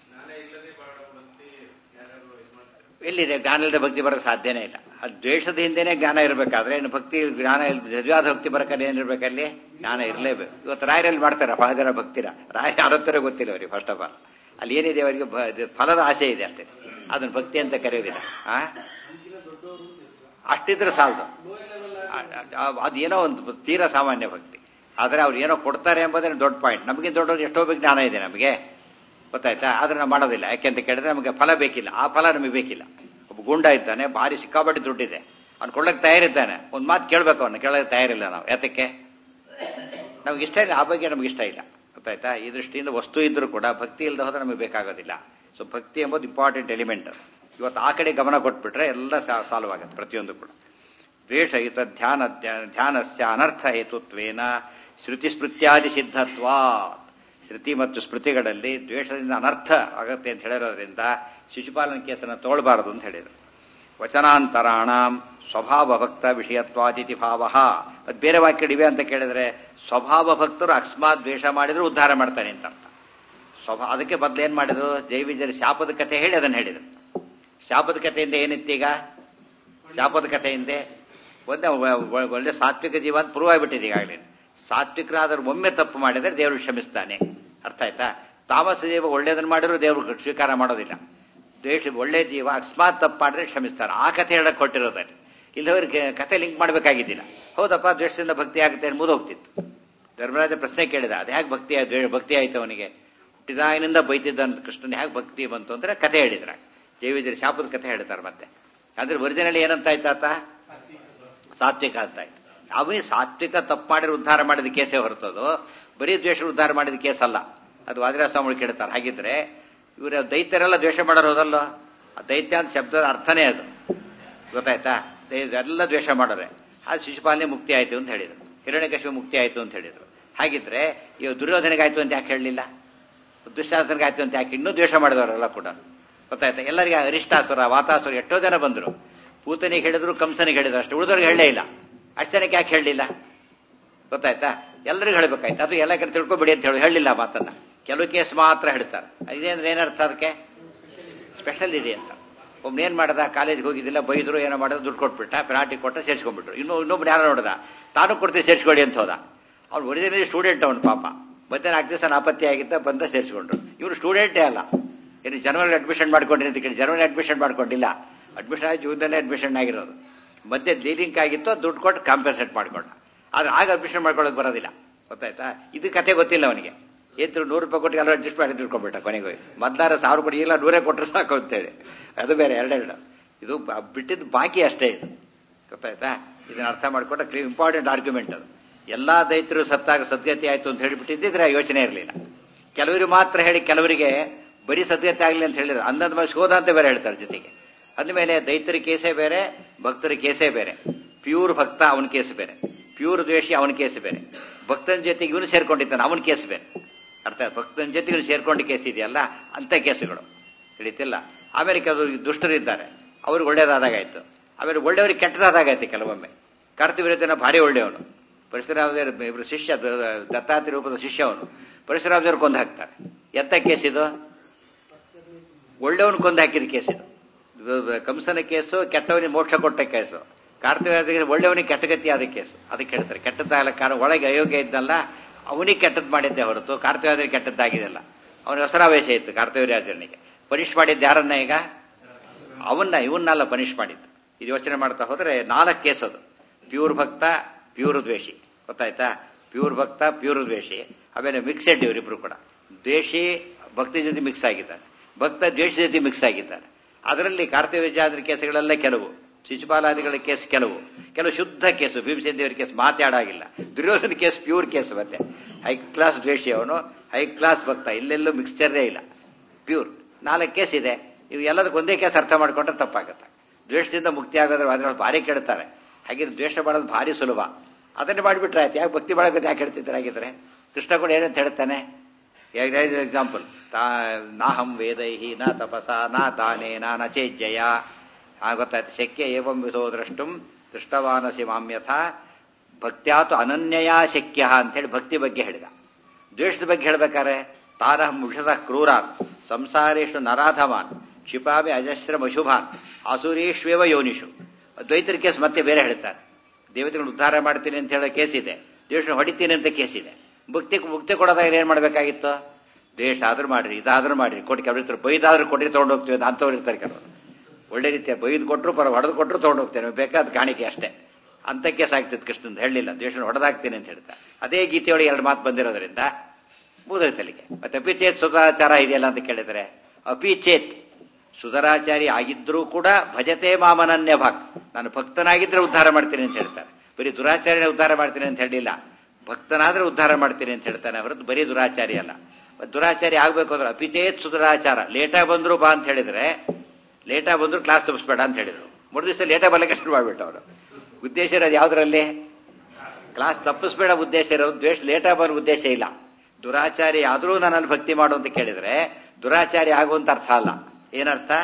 ಎಲ್ಲಿದೆ ಜ್ಞಾನ ಇಲ್ಲದೆ ಭಕ್ತಿ ಬರೋಕ್ಕೆ ಸಾಧ್ಯನೇ ಇಲ್ಲ ಅದು ದ್ವೇಷದ ಹಿಂದೆನೇ ಜ್ಞಾನ ಇರಬೇಕಾದ್ರೆ ಇನ್ನು ಭಕ್ತಿ ಜ್ಞಾನ ನಿಜವಾದ ಭಕ್ತಿ ಬರಕಲ್ಲಿ ಏನಿರ್ಬೇಕಲ್ಲಿ ಜ್ಞಾನ ಇರಲೇಬೇಕು ಇವತ್ತು ರಾಯರಲ್ಲಿ ಮಾಡ್ತಾರೆ ಬಹಳ ಜನ ಭಕ್ತಿರ ರಾಯ ಯಾರತ್ತರ ಗೊತ್ತಿಲ್ಲ ಅವರಿಗೆ ಫಸ್ಟ್ ಆಫ್ ಆಲ್ ಅಲ್ಲಿ ಏನಿದೆ ಅವರಿಗೆ ಫಲದ ಆಸೆ ಇದೆ ಅಷ್ಟೇ ಅದನ್ನ ಭಕ್ತಿ ಅಂತ ಕರೆಯೋದಿಲ್ಲ ಆ ಅಷ್ಟಿದ್ರೆ ಸಾಲದು ಅದೇನೋ ಒಂದು ತೀರಾ ಸಾಮಾನ್ಯ ಭಕ್ತಿ ಆದರೆ ಅವ್ರು ಏನೋ ಕೊಡ್ತಾರೆ ಎಂಬುದೇ ದೊಡ್ಡ ಪಾಯಿಂಟ್ ನಮಗೆ ದೊಡ್ಡವ್ರು ಎಷ್ಟೋ ಬೇಕು ಜ್ಞಾನ ಇದೆ ನಮಗೆ ಗೊತ್ತಾಯ್ತಾ ಆದ್ರೆ ನಾವು ಮಾಡೋದಿಲ್ಲ ಯಾಕೆಂತ ಕೇಳಿದ್ರೆ ನಮಗೆ ಫಲ ಬೇಕಿಲ್ಲ ಆ ಫಲ ನಮಗೆ ಬೇಕಿಲ್ಲ ಒಬ್ಬ ಗುಂಡ ಇದ್ದಾನೆ ಭಾರಿ ಸಿಕ್ಕಾಪಟ್ಟೆ ದುಡ್ಡಿದೆ ಅವ್ನು ಕೊಡ್ಲಕ್ಕೆ ತಯಾರಿದ್ದಾನೆ ಒಂದು ಮಾತು ಕೇಳಬೇಕು ಅವನು ಕೇಳೋಕೆ ತಯಾರಿಲ್ಲ ನಾವು ಯಾತಕ್ಕೆ ನಮ್ಗೆ ಇಷ್ಟ ಇಲ್ಲ ಆ ಬಗ್ಗೆ ನಮ್ಗೆ ಇಷ್ಟ ಇಲ್ಲ ಗೊತ್ತಾಯ್ತಾ ಈ ದೃಷ್ಟಿಯಿಂದ ವಸ್ತು ಇದ್ರೂ ಕೂಡ ಭಕ್ತಿ ಇಲ್ಲದೆ ಹೋದ್ರೆ ನಮಗೆ ಬೇಕಾಗೋದಿಲ್ಲ ಸೊ ಭಕ್ತಿ ಎಂಬುದು ಇಂಪಾರ್ಟೆಂಟ್ ಎಲಿಮೆಂಟ್ ಇವತ್ತು ಆ ಕಡೆ ಗಮನ ಕೊಟ್ಬಿಟ್ರೆ ಎಲ್ಲ ಸಾಲ್ವ್ ಆಗುತ್ತೆ ಪ್ರತಿಯೊಂದು ಕೂಡ ದ್ವೇಷಯುತ ಧ್ಯಾನ ಧ್ಯಾನಸ್ಯ ಅನರ್ಥ ಹೇತುತ್ವೇನ ಶ್ರುತಿ ಸ್ಮೃತ್ಯಾದಿ ಸಿದ್ಧತ್ವಾ ಶ್ರುತಿ ಮತ್ತು ಸ್ಮೃತಿಗಳಲ್ಲಿ ದ್ವೇಷದಿಂದ ಅನರ್ಥ ಆಗತ್ತೆ ಅಂತ ಹೇಳಿರೋದ್ರಿಂದ ಶಿಶುಪಾಲನ ಕೇಸನ್ನು ತಗೊಳ್ಬಾರದು ಅಂತ ಹೇಳಿದರು ವಚನಾಂತರಾಣ ಸ್ವಭಾವ ಭಕ್ತ ವಿಷಯತ್ವಾದಿತಿ ಭಾವ ಅದು ಬೇರೆ ವಾಕ್ಯಗಳಿವೆ ಅಂತ ಕೇಳಿದ್ರೆ ಸ್ವಭಾವ ಭಕ್ತರು ಅಕಸ್ಮಾತ್ ದ್ವೇಷ ಮಾಡಿದ್ರು ಉದ್ಧಾರ ಮಾಡ್ತಾನೆ ಅಂತ ಅರ್ಥ ಸ್ವಭಾವ ಅದಕ್ಕೆ ಬದಲೇನ್ ಮಾಡಿದ್ರು ಜೈವಿಜರ ಶಾಪದ ಕಥೆ ಹೇಳಿ ಅದನ್ನು ಹೇಳಿದರು ಶಾಪದ ಕಥೆಯಿಂದ ಏನಿತ್ತೀಗ ಶಾಪದ ಕಥೆಯಿಂದ ಒಂದೇ ಒಳ್ಳೆ ಸಾತ್ವಿಕ ಜೀವ ಅಂತ ಪ್ರೂವ್ ಆಗಿಬಿಟ್ಟಿದೆ ಈಗಾಗಲೇ ಸಾತ್ವಿಕರಾದರೂ ಒಮ್ಮೆ ತಪ್ಪು ಮಾಡಿದರೆ ದೇವರು ಕ್ಷಮಿಸ್ತಾನೆ ಅರ್ಥ ಆಯ್ತಾ ತಾಮಸ ಜೀವ ಒಳ್ಳೇದನ್ನು ಮಾಡಿದ್ರು ದೇವರು ಸ್ವೀಕಾರ ಮಾಡೋದಿಲ್ಲ ದ್ವೇಷ ಒಳ್ಳೆ ಜೀವ ಅಕಸ್ಮಾತ್ ತಪ್ಪು ಮಾಡಿದ್ರೆ ಕ್ಷಮಿಸ್ತಾರೆ ಆ ಕಥೆ ಹೇಳಕ್ ಕೊಟ್ಟಿರೋದಲ್ಲಿ ಇಲ್ಲವರಿಗೆ ಕಥೆ ಲಿಂಕ್ ಮಾಡಬೇಕಾಗಿದ್ದಿಲ್ಲ ಹೌದಪ್ಪ ದ್ವೇಷದಿಂದ ಭಕ್ತಿ ಆಗುತ್ತೆ ಅಂತ ಮುದೋಗ್ತಿತ್ತು ಧರ್ಮರಾಜ ಪ್ರಶ್ನೆ ಕೇಳಿದ ಅದು ಹೇಗೆ ಭಕ್ತಿ ಭಕ್ತಿ ಆಯ್ತು ಅವನಿಗೆ ಹುಟ್ಟಿದಾಗಿನಿಂದ ಬೈತಿದ್ದಂತ ಕೃಷ್ಣನ್ ಹೇಗೆ ಭಕ್ತಿ ಬಂತು ಅಂದ್ರೆ ಕಥೆ ಹೇಳಿದ್ರ ದೇವಿದ್ರ ಶಾಪದ ಕಥೆ ಹೇಳ್ತಾರೆ ಮತ್ತೆ ಅಂದ್ರೆ ಒರಿಜಿನಲ್ ಏನಂತ ಆಯ್ತಾತ ಸಾತ್ವಿಕ ಅಂತ ಆಯ್ತು ಅವೇ ಸಾತ್ವಿಕ ತಪ್ಪು ಮಾಡಿದ್ರೆ ಉದ್ಧಾರ ಮಾಡಿದ ಕೇಸೇ ಹೊರತದು ಬರೀ ದ್ವೇಷ ಉದ್ಧಾರ ಮಾಡಿದ ಕೇಸ್ ಅಲ್ಲ ಅದು ವಾದಿರಾಸ್ವಾಮಿಗಳು ಕೇಳ್ತಾರೆ ಹಾಗಿದ್ರೆ ಇವರ ದೈತ್ಯರೆಲ್ಲ ದ್ವೇಷ ಮಾಡೋರು ಹೋದಲ್ಲ ಆ ದೈತ್ಯ ಅಂತ ಶಬ್ದದ ಅರ್ಥನೇ ಅದು ಗೊತ್ತಾಯ್ತಾ ಎಲ್ಲ ದ್ವೇಷ ಮಾಡೋರೆ ಅದು ಶಿಶುಪಾಲನೆ ಮುಕ್ತಿ ಆಯ್ತು ಅಂತ ಹೇಳಿದ್ರು ಹಿರಣ್ಯಕಶಿಪು ಮುಕ್ತಿ ಆಯ್ತು ಅಂತ ಹೇಳಿದ್ರು ಹಾಗಿದ್ರೆ ಇವ್ ದುರ್ಯೋಧನೆಗಾಯ್ತು ಅಂತ ಯಾಕೆ ಹೇಳಲಿಲ್ಲ ದುಶ್ಯಾಸನಿಗಾಯ್ತು ಅಂತ ಯಾಕೆ ಇನ್ನೂ ದ್ವೇಷ ಮಾಡಿದವರೆಲ್ಲ ಕೂಡ ಗೊತ್ತಾಯ್ತಾ ಎಲ್ಲರಿಗೆ ಅರಿಷ್ಟಾಸುರ ವಾತಾಸುರ ಎಷ್ಟೋ ಜನ ಬಂದರು ಪೂತನಿಗೆ ಹೇಳಿದ್ರು ಕಂಸನಿಗೆ ಹೇಳಿದ್ರು ಅಷ್ಟು ಉಳಿದವ್ರಿಗೆ ಹೇಳಲೇ ಇಲ್ಲ ಅಷ್ಟು ಜನಕ್ಕೆ ಯಾಕೆ ಹೇಳಲಿಲ್ಲ ಗೊತ್ತಾಯ್ತಾ ಎಲ್ಲರಿಗೂ ಹೇಳ್ಬೇಕಾಯ್ತು ಅದು ಎಲ್ಲ ಕಡೆ ತಿಳ್ಕೊಬೇಡಿ ಅಂತ ಹೇಳಿ ಹೇಳಲಿಲ್ಲ ಮಾತನ್ನ ಕೆಲವು ಕೇಸ್ ಮಾತ್ರ ಹೇಳ್ತಾರೆ ಇದೇಂದ್ರೆ ಏನರ್ಥ ಅದಕ್ಕೆ ಸ್ಪೆಷಲ್ ಇದೆ ಅಂತ ಒಬ್ನೇನ್ ಮಾಡದ ಕಾಲೇಜ್ಗೆ ಹೋಗಿದ್ದಿಲ್ಲ ಬೈದ್ರು ಏನೋ ಮಾಡಿದ್ರು ದುಡ್ಡು ಕೊಟ್ಬಿಟ್ಟ ಪೆನಾಲ್ಟಿ ಕೊಟ್ಟ ಸೇರಿಸ್ಕೊಂಡ್ಬಿಟ್ರು ಇನ್ನು ಇನ್ನೊಬ್ರು ಯಾರೋ ನೋಡ್ದ ತಾನು ಕೊಡ್ತೀವಿ ಸೇರಿಸ್ಕೊಡಿ ಅಂತ ಹೋದ ಅವ್ನು ಒರಿಜಿನಲಿ ಸ್ಟೂಡೆಂಟ್ ಅವನು ಪಾಪ ಮತ್ತೆ ನಾಲ್ಕು ದಿವಸ ನಾಪತ್ತಿ ಆಗಿದ್ದ ಬಂದ ಸೇರಿಸ್ಕೊಂಡ್ರು ಇವನು ಸ್ಟೂಡೆಂಟೇ ಅಲ್ಲ ಏನು ಜನವರಿ ಅಡ್ಮಿಷನ್ ಮಾಡ್ಕೊಂಡ್ರಿ ಅಂತ ಕೇಳಿ ಜನವರಿ ಅಡ್ಮಿಷನ್ ಮಾಡ್ಕೊಂಡಿಲ್ಲ ಅಡ್ಮಿಷನ್ ಆಗಿ ಜೂನ್ದಲ್ಲೇ ಅಡ್ಮಿಷನ್ ಆಗಿರೋದು ಮಧ್ಯೆ ಲೀಲಿಂಕ್ ಆಗಿತ್ತು ದುಡ್ಡು ಕೊಟ್ಟು ಕಾಂಪನ್ಸೇಟ್ ಮಾಡ್ಕೊಂಡ ಆದ್ರೆ ಆಗ ಅಡ್ಮಿಷನ್ ಮಾಡ್ಕೊಳ್ಳೋಕೆ ಬರೋದಿಲ್ಲ ಗೊತ್ತಾಯ್ತಾ ಇದು ಕತೆ ಗೊತ್ತಿಲ್ಲ ಅವನಿಗೆ ಎತ್ತು ನೂರು ರೂಪಾಯಿ ಕೊಟ್ಟು ಎಲ್ಲರೂ ಅಡ್ಜಸ್ಟ್ ಮಾಡಿ ತಿಳ್ಕೊಂಡ್ಬಿಟ್ಟ ಕೊನೆಗೆ ಹೋಗಿ ಮೊದ್ಲಾರ ಸಾವಿರ ಕೊಡಿ ಇಲ್ಲ ನೂರೇ ಕೊಟ್ಟರೆ ಸಾಕು ಅಂತೇಳಿ ಅದು ಬೇರೆ ಎರಡೆರಡು ಇದು ಬಿಟ್ಟಿದ್ದು ಬಾಕಿ ಅಷ್ಟೇ ಇದು ಗೊತ್ತಾಯ್ತಾ ಇದನ್ನ ಅರ್ಥ ಮಾಡ್ಕೊಂಡ್ರೆ ಇಂಪಾರ್ಟೆಂಟ್ ಆರ್ಗ್ಯುಮೆಂಟ್ ಅದು ಎಲ್ಲಾ ದೈತ್ಯರು ಸತ್ತಾಗ ಸದ್ಗತಿ ಆಯ್ತು ಅಂತ ಹೇಳಿಬಿಟ್ಟಿದ್ರೆ ಯೋಚನೆ ಇರಲಿಲ್ಲ ಕೆಲವರಿಗೆ ಮಾತ್ರ ಹೇಳಿ ಕೆಲವರಿಗೆ ಬರೀ ಸದ್ಗತಿ ಆಗಲಿ ಅಂತ ಹೇಳಿದ್ರು ಅಂದದ ಮೇಲೆ ಶೋಧ ಅಂತ ಬೇರೆ ಹೇಳ್ತಾರೆ ಜೊತೆಗೆ ಅಂದಮೇಲೆ ದೈತ್ಯರ ಕೇಸೇ ಬೇರೆ ಭಕ್ತರ ಕೇಸೇ ಬೇರೆ ಪ್ಯೂರ್ ಭಕ್ತ ಅವನ ಕೇಸ್ ಬೇರೆ ಪ್ಯೂರ್ ದ್ವೇಷಿ ಅವನ ಕೇಸ್ ಬೇರೆ ಭಕ್ತನ ಜೊತೆಗೆ ಇವನು ಸೇರ್ಕೊಂಡಿದ್ದಾನೆ ಅವನ ಕೇಸ್ ಬೇರೆ ಅರ್ಥ ಭಕ್ತನ ಜೊತೆಗೆ ಇವನು ಸೇರ್ಕೊಂಡು ಕೇಸ್ ಇದೆಯಲ್ಲ ಅಂತ ಕೇಸುಗಳು ತಿಳಿತಿಲ್ಲ ಆಮೇಲೆ ಕೆಲವರು ದುಷ್ಟರಿದ್ದಾರೆ ಅವ್ರಿಗೆ ಒಳ್ಳೇದಾದಾಗಾಯ್ತು ಆಮೇಲೆ ಒಳ್ಳೆಯವ್ರಿಗೆ ಕೆಟ್ಟದಾದಾಗೈತೆ ಕೆಲವೊಮ್ಮೆ ಕಾರ್ತಿವೀರ್ಯನ ಭಾರಿ ಒಳ್ಳೆಯವನು ಪರಶುರಾಮದೇವ್ರ ಇಬ್ರು ಶಿಷ್ಯ ದ- ದತ್ತಾತ್ರೇಯ ರೂಪದ ಶಿಷ್ಯ ಅವನು ಪರಶುರಾಮದೇವ್ರು ಕೊಂದು ಹಾಕ್ತಾರೆ ಎಂತ ಕೇಸ್ ಇದು ಒಳ್ಳೆಯವನು ಕೊಂದು ಹಾಕಿದ ಕೇಸ್ ಇದು ಇದು ಕಂಸನ ಕೇಸು ಕೆಟ್ಟವನಿಗೆ ಮೋಕ್ಷ ಕೊಟ್ಟ ಕೇಸು ಕಾರ್ತಿಕ ಒಳ್ಳೆಯವನಿಗೆ ಕೆಟ್ಟಗತಿ ಆದ ಕೇಸು ಅದಕ್ಕೆ ಹೇಳ್ತಾರೆ ಕೆಟ್ಟದ್ದಾಗಲ್ಲ ಕಾರಣ ಒಳಗೆ ಅಯೋಗ್ಯ ಇದ್ದಲ್ಲ ಅವನಿಗೆ ಕೆಟ್ಟದ್ದು ಮಾಡಿದ್ದೆ ಹೊರತು ಕಾರ್ತಿವಾದರಿಗೆ ಕೆಟ್ಟದ್ದಾಗಿದೆಲ್ಲ ಅವನಿಗೆ ಹೊಸರಾವೇಶ ಇತ್ತು ಕಾರ್ತಿವೀರ್ಯಾಚರಣೆಗೆ ಪನಿಷ್ ಮಾಡಿದ್ದು ಯಾರನ್ನ ಈಗ ಅವನ್ನ ಇವನ್ನೆಲ್ಲ ಪನಿಷ್ ಮಾಡಿದ್ದು ಇದು ಯೋಚನೆ ಮಾಡ್ತಾ ಹೋದ್ರೆ ನಾಲ್ಕು ಕೇಸ್ ಅದು ಪ್ಯೂರ್ ಭಕ್ತ ಪ್ಯೂರ್ ದ್ವೇಷಿ ಗೊತ್ತಾಯ್ತಾ ಪ್ಯೂರ್ ಭಕ್ತ ಪ್ಯೂರ್ ದ್ವೇಷಿ ಆಮೇಲೆ ಮಿಕ್ಸೆಡ್ ಇವರಿಬ್ರು ಕೂಡ ದ್ವೇಷಿ ಭಕ್ತಿ ಜೊತೆ ಮಿಕ್ಸ್ ಆಗಿದ್ದಾರೆ ಭಕ್ತ ದ್ವೇಷ ಜೊತೆ ಮಿಕ್ಸ್ ಆಗಿದ್ದಾರೆ ಅದರಲ್ಲಿ ಕಾರ್ತಿವೀರ್ಯಾದ್ರ ಕೇಸುಗಳೆಲ್ಲ ಕೆಲವು ಶಿಶುಪಾಲಾದಿಗಳ ಕೇಸ್ ಕೆಲವು ಕೆಲವು ಶುದ್ಧ ಕೇಸು ಭೀಮಸೇನ್ ದೇವರ ಕೇಸ್ ಮಾತಾಡಾಗಿಲ್ಲ ದುರ್ಯೋಧನ ಕೇಸ್ ಪ್ಯೂರ್ ಕೇಸ್ ಮತ್ತೆ ಹೈ ಕ್ಲಾಸ್ ದ್ವೇಷಿ ಅವನು ಹೈ ಕ್ಲಾಸ್ ಭಕ್ತ ಇಲ್ಲೆಲ್ಲೂ ಮಿಕ್ಸ್ಚರೇ ಇಲ್ಲ ಪ್ಯೂರ್ ನಾಲ್ಕು ಕೇಸ್ ಇದೆ ಇವು ಎಲ್ಲದಕ್ಕೆ ಒಂದೇ ಕೇಸ್ ಅರ್ಥ ಮಾಡ್ಕೊಂಡ್ರೆ ತಪ್ಪಾಗುತ್ತೆ ದ್ವೇಷದಿಂದ ಮುಕ್ತಿ ಆಗೋದ್ರೆ ಅದ್ರಲ್ಲಿ ಭಾರಿ ಕೆಡ್ತಾರೆ ಹಾಗಿದ್ರೆ ದ್ವೇಷ ಮಾಡೋದು ಭಾರಿ ಸುಲಭ ಅದನ್ನೇ ಮಾಡಿಬಿಟ್ರೆ ಆಯ್ತು ಯಾಕೆ ಭಕ್ತಿ ಮಾಡೋದು ಯಾಕೆ ಹೇಳ್ತಿದ್ದಾರೆ ಹಾಗಿದ್ರೆ ಕೃಷ್ಣ ಕೂಡ ಏನಂತ ಹೇಳ್ತಾನೆ ಎಕ್ಸಾಂಪಲ್ ನಾಹಂ ವೇದೈಹಿ ನ ತಪಸ ನ ದಾನೇನ ನ ಚೇಜ್ಜಯ ಗೊತ್ತಾಯ್ತು ಶಕ್ಯ ಏವಂ ವಿಧೋ ದ್ರಷ್ಟುಂ ದೃಷ್ಟವಾನಸಿ ಮಾಮ್ಯಥ ಭಕ್ತ್ಯಾತು ಅನನ್ಯಯಾ ಶಕ್ಯ ಅಂತೇಳಿ ಭಕ್ತಿ ಬಗ್ಗೆ ಹೇಳಿದ ದ್ವೇಷದ ಬಗ್ಗೆ ಹೇಳ್ಬೇಕಾರೆ ತಾರಹಂ ವಿಷದ ಕ್ರೂರಾನ್ ಸಂಸಾರೇಶು ನರಾಧಮಾನ್ ಕ್ಷಿಪಾಮಿ ಅಜಸ್ರಂ ಅಶುಭಾನ್ ಆಸುರೀಶ್ವೇವ ಯೋನಿಷು ದ್ವೈತರ ಕೇಸ್ ಮತ್ತೆ ಬೇರೆ ಹೇಳ್ತಾರೆ ದೇವತೆಗಳು ಉದ್ಧಾರ ಮಾಡ್ತೀನಿ ಅಂತ ಹೇಳೋ ಕೇಸ್ ಇದೆ ದ್ವೇಷ ಹೊಡಿತೀನಿ ಅಂತ ಕೇಸ್ ಇದೆ ಮುಕ್ತಿ ಮುಕ್ತಿ ಕೊಡೋದಾಗ ಏನ್ ಮಾಡ್ಬೇಕಾಗಿತ್ತು ದ್ವೇಷ ಆದ್ರೂ ಮಾಡ್ರಿ ಇದಾದ್ರೂ ಮಾಡ್ರಿ ಕೊಟ್ಟು ಕೆಲವರು ಬೈದಾದ್ರೂ ಕೊಟ್ರಿ ತಗೊಂಡು ಹೋಗ್ತೀವಿ ಅಂತ ಅಂಥವ್ರು ಇರ್ತಾರೆ ಕೆಲವರು ಒಳ್ಳೆ ರೀತಿಯ ಬೈದು ಕೊಟ್ಟರು ಪರ ಹೊಡೆದು ಕೊಟ್ಟರು ತಗೊಂಡು ಹೋಗ್ತೇನೆ ಬೇಕಾದ ಕಾಣಿಕೆ ಅಷ್ಟೇ ಅಂತ ಕೇಸ್ ಆಗ್ತಿತ್ತು ಕೃಷ್ಣನ್ ಹೇಳಲಿಲ್ಲ ದ್ವೇಷ ಹೊಡೆದಾಗ್ತೀನಿ ಅಂತ ಹೇಳ್ತಾ ಅದೇ ಗೀತೆಯೊಳಗೆ ಎರಡು ಮಾತು ಬಂದಿರೋದ್ರಿಂದ ಮುಗಿದೋಯ್ತಲ್ಲಿಗೆ ಮತ್ತೆ ಅಪಿಚೇತ್ ಸುಧಾಚಾರ ಇದೆಯಲ್ಲ ಅಂತ ಕೇಳಿದರೆ ಅಪಿಚೇತ್ ಸುಧರಾಚಾರಿ ಆಗಿದ್ರೂ ಕೂಡ ಭಜತೆ ಮಾಮನನ್ಯ ಭಾಗ್ ನಾನು ಭಕ್ತನಾಗಿದ್ರೆ ಉದ್ಧಾರ ಮಾಡ್ತೀನಿ ಅಂತ ಹೇಳ್ತಾರೆ ಬರೀ ದುರಾಚಾರ್ಯನೇ ಉದ್ಧಾರ ಮಾಡ್ತೀನಿ ಅಂತ ಹೇಳಿಲ್ಲ ಭಕ್ತನಾದ್ರೆ ಉದ್ಧಾರ ಮಾಡ್ತೀನಿ ಅಂತ ಹೇಳ್ತಾನೆ ಹೊರತು ಬರೀ ದುರಾಚಾರಿ ಅಲ್ಲ ದುರಾಚಾರಿ ಆಗ್ಬೇಕು ಅಂದ್ರೆ ಅಪಿಚೇತ್ ಸುಧರಾಚಾರ ಲೇಟಾಗಿ ಬಂದ್ರು ಬಾ ಅಂತ ಹೇಳಿದ್ರೆ ಲೇಟಾಗಿ ಬಂದ್ರು ಕ್ಲಾಸ್ ತಪ್ಪಿಸ್ಬೇಡ ಅಂತ ಹೇಳಿದ್ರು ಮೂರು ದಿವಸ ಲೇಟಾಗಿ ಬರ್ಲಿಕ್ಕೆ ಶುರು ಮಾಡ್ಬಿಟ್ಟು ಅವರು ಉದ್ದೇಶ ಇರೋದು ಯಾವ್ದ್ರಲ್ಲಿ ಕ್ಲಾಸ್ ತಪ್ಪಿಸ್ಬೇಡ ಉದ್ದೇಶ ಇರೋದು ದ್ವೇಷ ಲೇಟಾಗಿ ಬರೋ ಉದ್ದೇಶ ಇಲ್ಲ ದುರಾಚಾರಿ ಆದ್ರೂ ನನ್ನಲ್ಲಿ ಭಕ್ತಿ ಮಾಡು ಅಂತ ಕೇಳಿದ್ರೆ ದುರಾಚಾರಿ ಆಗುವಂತ ಅರ್ಥ ಅಲ್ಲ ಏನರ್ಥ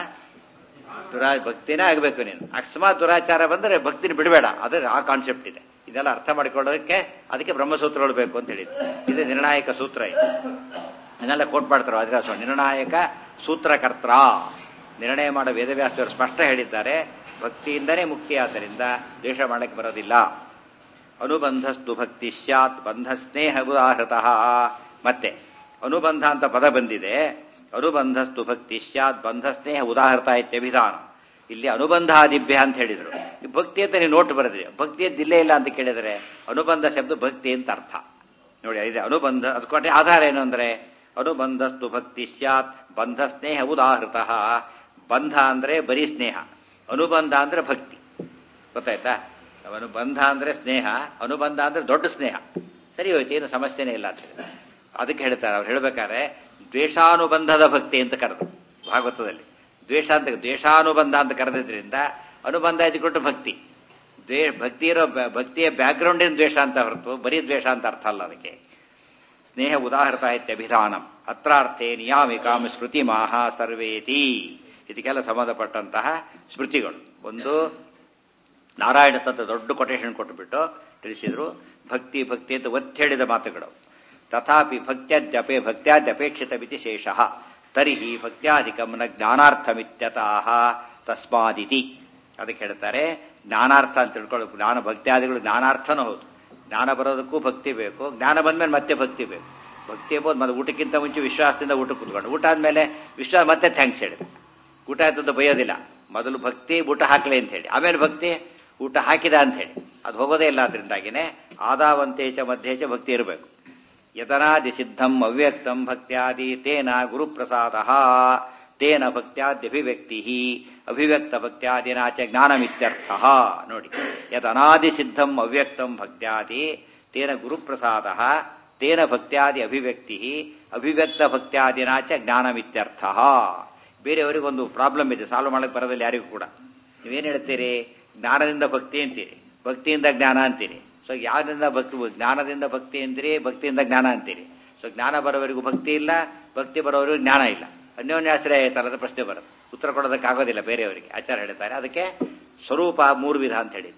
ದುರಾ ಭಕ್ತಿನೇ ಆಗಬೇಕು ನೀನು ಅಕಸ್ಮಾತ್ ದುರಾಚಾರ ಬಂದರೆ ಭಕ್ತಿನ ಬಿಡಬೇಡ ಅದೇ ಆ ಕಾನ್ಸೆಪ್ಟ್ ಇದೆ ಇದೆಲ್ಲ ಅರ್ಥ ಮಾಡಿಕೊಳ್ಳೋದಕ್ಕೆ ಅದಕ್ಕೆ ಬ್ರಹ್ಮಸೂತ್ರಗಳು ಬೇಕು ಅಂತ ಹೇಳಿದ್ದು ಇದು ನಿರ್ಣಾಯಕ ಸೂತ್ರ ಇದು ಇದನ್ನೆಲ್ಲ ಕೋಟ್ ಮಾಡ್ತಾರೆ ವಾದಿರಾಸ ನಿರ್ಣಾಯಕ ಸೂತ್ರಕರ್ತ ನಿರ್ಣಯ ಮಾಡೋ ವೇದವ್ಯಾಸರು ಸ್ಪಷ್ಟ ಹೇಳಿದ್ದಾರೆ ಭಕ್ತಿಯಿಂದನೇ ಮುಕ್ತಿ ಆದ್ದರಿಂದ ದ್ವೇಷ ಮಾಡಕ್ಕೆ ಬರೋದಿಲ್ಲ ಅನುಬಂಧಸ್ತು ಭಕ್ತಿ ಸ್ಯಾತ್ ಬಂಧ ಸ್ನೇಹ ಉದಾಹೃತಃ ಮತ್ತೆ ಅನುಬಂಧ ಅಂತ ಪದ ಬಂದಿದೆ ಅನುಬಂಧಸ್ತು ಭಕ್ತಿ ಸ್ಯಾತ್ ಬಂಧ ಸ್ನೇಹ ಉದಾಹೃತ ಇತ್ಯಭಿಧಾನ ಇಲ್ಲಿ ಅನುಬಂಧಾದಿಭ್ಯ ಅಂತ ಹೇಳಿದ್ರು ಈ ಭಕ್ತಿ ಅಂತ ನೀವು ನೋಟ್ ಬರೆದಿದೆ ಭಕ್ತಿ ಅಂತ ಇಲ್ಲೇ ಇಲ್ಲ ಅಂತ ಕೇಳಿದರೆ ಅನುಬಂಧ ಶಬ್ದ ಭಕ್ತಿ ಅಂತ ಅರ್ಥ ನೋಡಿ ಇದೆ ಅನುಬಂಧ ಅದಕ್ಕೆ ಆಧಾರ ಏನು ಅಂದ್ರೆ ಅನುಬಂಧಸ್ತು ಭಕ್ತಿ ಸ್ಯಾತ್ ಬಂಧ ಸ್ನೇಹ ಉದಾಹೃತ ಬಂಧ ಅಂದ್ರೆ ಬರೀ ಸ್ನೇಹ ಅನುಬಂಧ ಅಂದ್ರೆ ಭಕ್ತಿ ಗೊತ್ತಾಯ್ತಾ ಅವನು ಬಂಧ ಅಂದ್ರೆ ಸ್ನೇಹ ಅನುಬಂಧ ಅಂದ್ರೆ ದೊಡ್ಡ ಸ್ನೇಹ ಸರಿ ಹೋಯ್ತು ಏನು ಸಮಸ್ಯೆನೇ ಇಲ್ಲ ಅಂತ ಹೇಳಿದ್ರೆ. ಅದಕ್ಕೆ ಹೇಳ್ತಾರೆ ಅವ್ರು ಹೇಳ್ಬೇಕಾದ್ರೆ ದ್ವೇಷಾನುಬಂಧದ ಭಕ್ತಿ ಅಂತ ಕರೆದು ಭಾಗವತದಲ್ಲಿ ದ್ವೇಷ ಅಂತ ದ್ವೇಷಾನುಬಂಧ ಅಂತ ಕರೆದಿದ್ರಿಂದ ಅನುಬಂಧ ಇದ್ಕೊಟ್ಟು ಭಕ್ತಿ ದ್ವೇ ಭಕ್ತಿ ಇರೋ ಬ- ಭಕ್ತಿಯ ಬ್ಯಾಕ್ಗ್ರೌಂಡಿನ ದ್ವೇಷ ಅಂತ ಹೊರತು ಬರೀ ದ್ವೇಷ ಅಂತ ಅರ್ಥ ಅಲ್ಲ ಅದಕ್ಕೆ ಸ್ನೇಹ ಉದಾಹೃತ ಇತ್ಯಭಿಧಾನಂ ಅತ್ರಾರ್ಥೆ ನಿಯಾಮಿಕಾಂ ಸ್ಮೃತಿ ಮಾಹ ಸರ್ವೇತಿ ಇದಕ್ಕೆಲ್ಲ ಸಂಬಂಧಪಟ್ಟಂತಹ ಸ್ಮೃತಿಗಳು ಒಂದು ನಾರಾಯಣ ತತ್ವ ದೊಡ್ಡ ಕೊಟೇಶನ್ ಕೊಟ್ಟುಬಿಟ್ಟು ತಿಳಿಸಿದ್ರು ಭಕ್ತಿ ಭಕ್ತಿ ಅಂತ ಒತ್ತಿ ಹೇಳಿದ ಮಾತುಗಳು ತಥಾಪಿ ಭಕ್ತ್ಯಾದ್ಯಪೇ ಭಕ್ತ್ಯಾದ್ಯಪೇಕ್ಷಿತ ಮಿತಿ ಶೇಷ ತರ್ಹಿ ಭಕ್ತ್ಯಾಧಿಕಂ ನ ಜ್ಞಾನಾರ್ಥಮಿತ್ಯತಃ ತಸ್ಮಾದಿತಿ ಅದಕ್ಕೆ ಹೇಳ್ತಾರೆ ಜ್ಞಾನಾರ್ಥ ಅಂತ ತಿಳ್ಕೊಳ್ಳೋ ಜ್ಞಾನ ಭಕ್ತ್ಯಾದಿಗಳು ಜ್ಞಾನಾರ್ಥನೂ ಹೌದು ಜ್ಞಾನ ಬರೋದಕ್ಕೂ ಭಕ್ತಿ ಬೇಕು ಜ್ಞಾನ ಬಂದ್ಮೇಲೆ ಮತ್ತೆ ಭಕ್ತಿ ಬೇಕು ಭಕ್ತಿ ಎಂಬುದು ಮತ್ತೆ ಊಟಕ್ಕಿಂತ ಮುಂಚೆ ವಿಶ್ವಾಸದಿಂದ ಊಟ ಕುತ್ಕೊಂಡು ಊಟ ಆದ್ಮೇಲೆ ವಿಶ್ವಾಸ ಮತ್ತೆ ಥ್ಯಾಂಕ್ಸ್ ಹೇಳಿದೆ ಊಟ ಆಯ್ತದ ಬೈಯೋದಿಲ್ಲ ಮೊದಲು ಭಕ್ತಿ ಊಟ ಹಾಕ್ಲಿ ಅಂತ ಹೇಳಿ ಆಮೇಲೆ ಭಕ್ತಿ ಊಟ ಹಾಕಿದ ಅಂತ ಹೇಳಿ ಅದು ಹೋಗೋದೇ ಇಲ್ಲ ಅದರಿಂದಾಗಿನೇ ಆದಾವಂತೇಚ ಮಧ್ಯೇಚ ಭಕ್ತಿ ಇರಬೇಕು ಯತನಾದಿ ಸಿದ್ಧಂ ಅವ್ಯಕ್ತಂ ಭಕ್ತ್ಯಾದಿ ತೇನ ಗುರುಪ್ರಸಾದ ತೇನ ಭಕ್ತ್ಯಾದ್ಯಭಿವ್ಯಕ್ತಿ ಅಭಿವ್ಯಕ್ತ ಭಕ್ತ್ಯಾದಿನ ಚ ಜ್ಞಾನಮಿತ್ಯರ್ಥ ನೋಡಿ ಯದನಾದಿ ಸಿದ್ಧಂ ಅವ್ಯಕ್ತಂ ಭಕ್ತ್ಯಾದಿ ತೇನ ಗುರುಪ್ರಸಾದ ತೇನ ಭಕ್ತ್ಯಾದಿ ಅಭಿವ್ಯಕ್ತಿ ಅಭಿವ್ಯಕ್ತ ಭಕ್ತ್ಯಾದಿನ ಚ ಜ್ಞಾನಮಿತ್ಯರ್ಥ ಬೇರೆಯವರಿಗೊಂದು ಪ್ರಾಬ್ಲಮ್ ಇದೆ ಸಾಲ್ವ್ ಮಾಡಕ್ಕೆ ಬರೋದಿಲ್ಲ ಯಾರಿಗೂ ಕೂಡ ನೀವೇನು ಹೇಳ್ತೀರಿ ಜ್ಞಾನದಿಂದ ಭಕ್ತಿ ಅಂತೀರಿ ಭಕ್ತಿಯಿಂದ ಜ್ಞಾನ ಅಂತೀರಿ ಸೊ ಯಾವ್ದಿಂದ ಭಕ್ತಿ ಜ್ಞಾನದಿಂದ ಭಕ್ತಿ ಅಂತೀರಿ ಭಕ್ತಿಯಿಂದ ಜ್ಞಾನ ಅಂತೀರಿ ಸೊ ಜ್ಞಾನ ಬರೋವರೆಗೂ ಭಕ್ತಿ ಇಲ್ಲ ಭಕ್ತಿ ಬರೋವರೆಗೂ ಜ್ಞಾನ ಇಲ್ಲ ಅನ್ಯೋನ್ಯಾಶ್ರಯ ತರದ ಪ್ರಶ್ನೆ ಬರುತ್ತೆ ಉತ್ತರ ಕೊಡೋದಕ್ಕಾಗೋದಿಲ್ಲ ಬೇರೆಯವರಿಗೆ ಆಚಾರ ಹೇಳ್ತಾರೆ ಅದಕ್ಕೆ ಸ್ವರೂಪ ಮೂರು ವಿಧ ಅಂತ ಹೇಳಿದ್ದು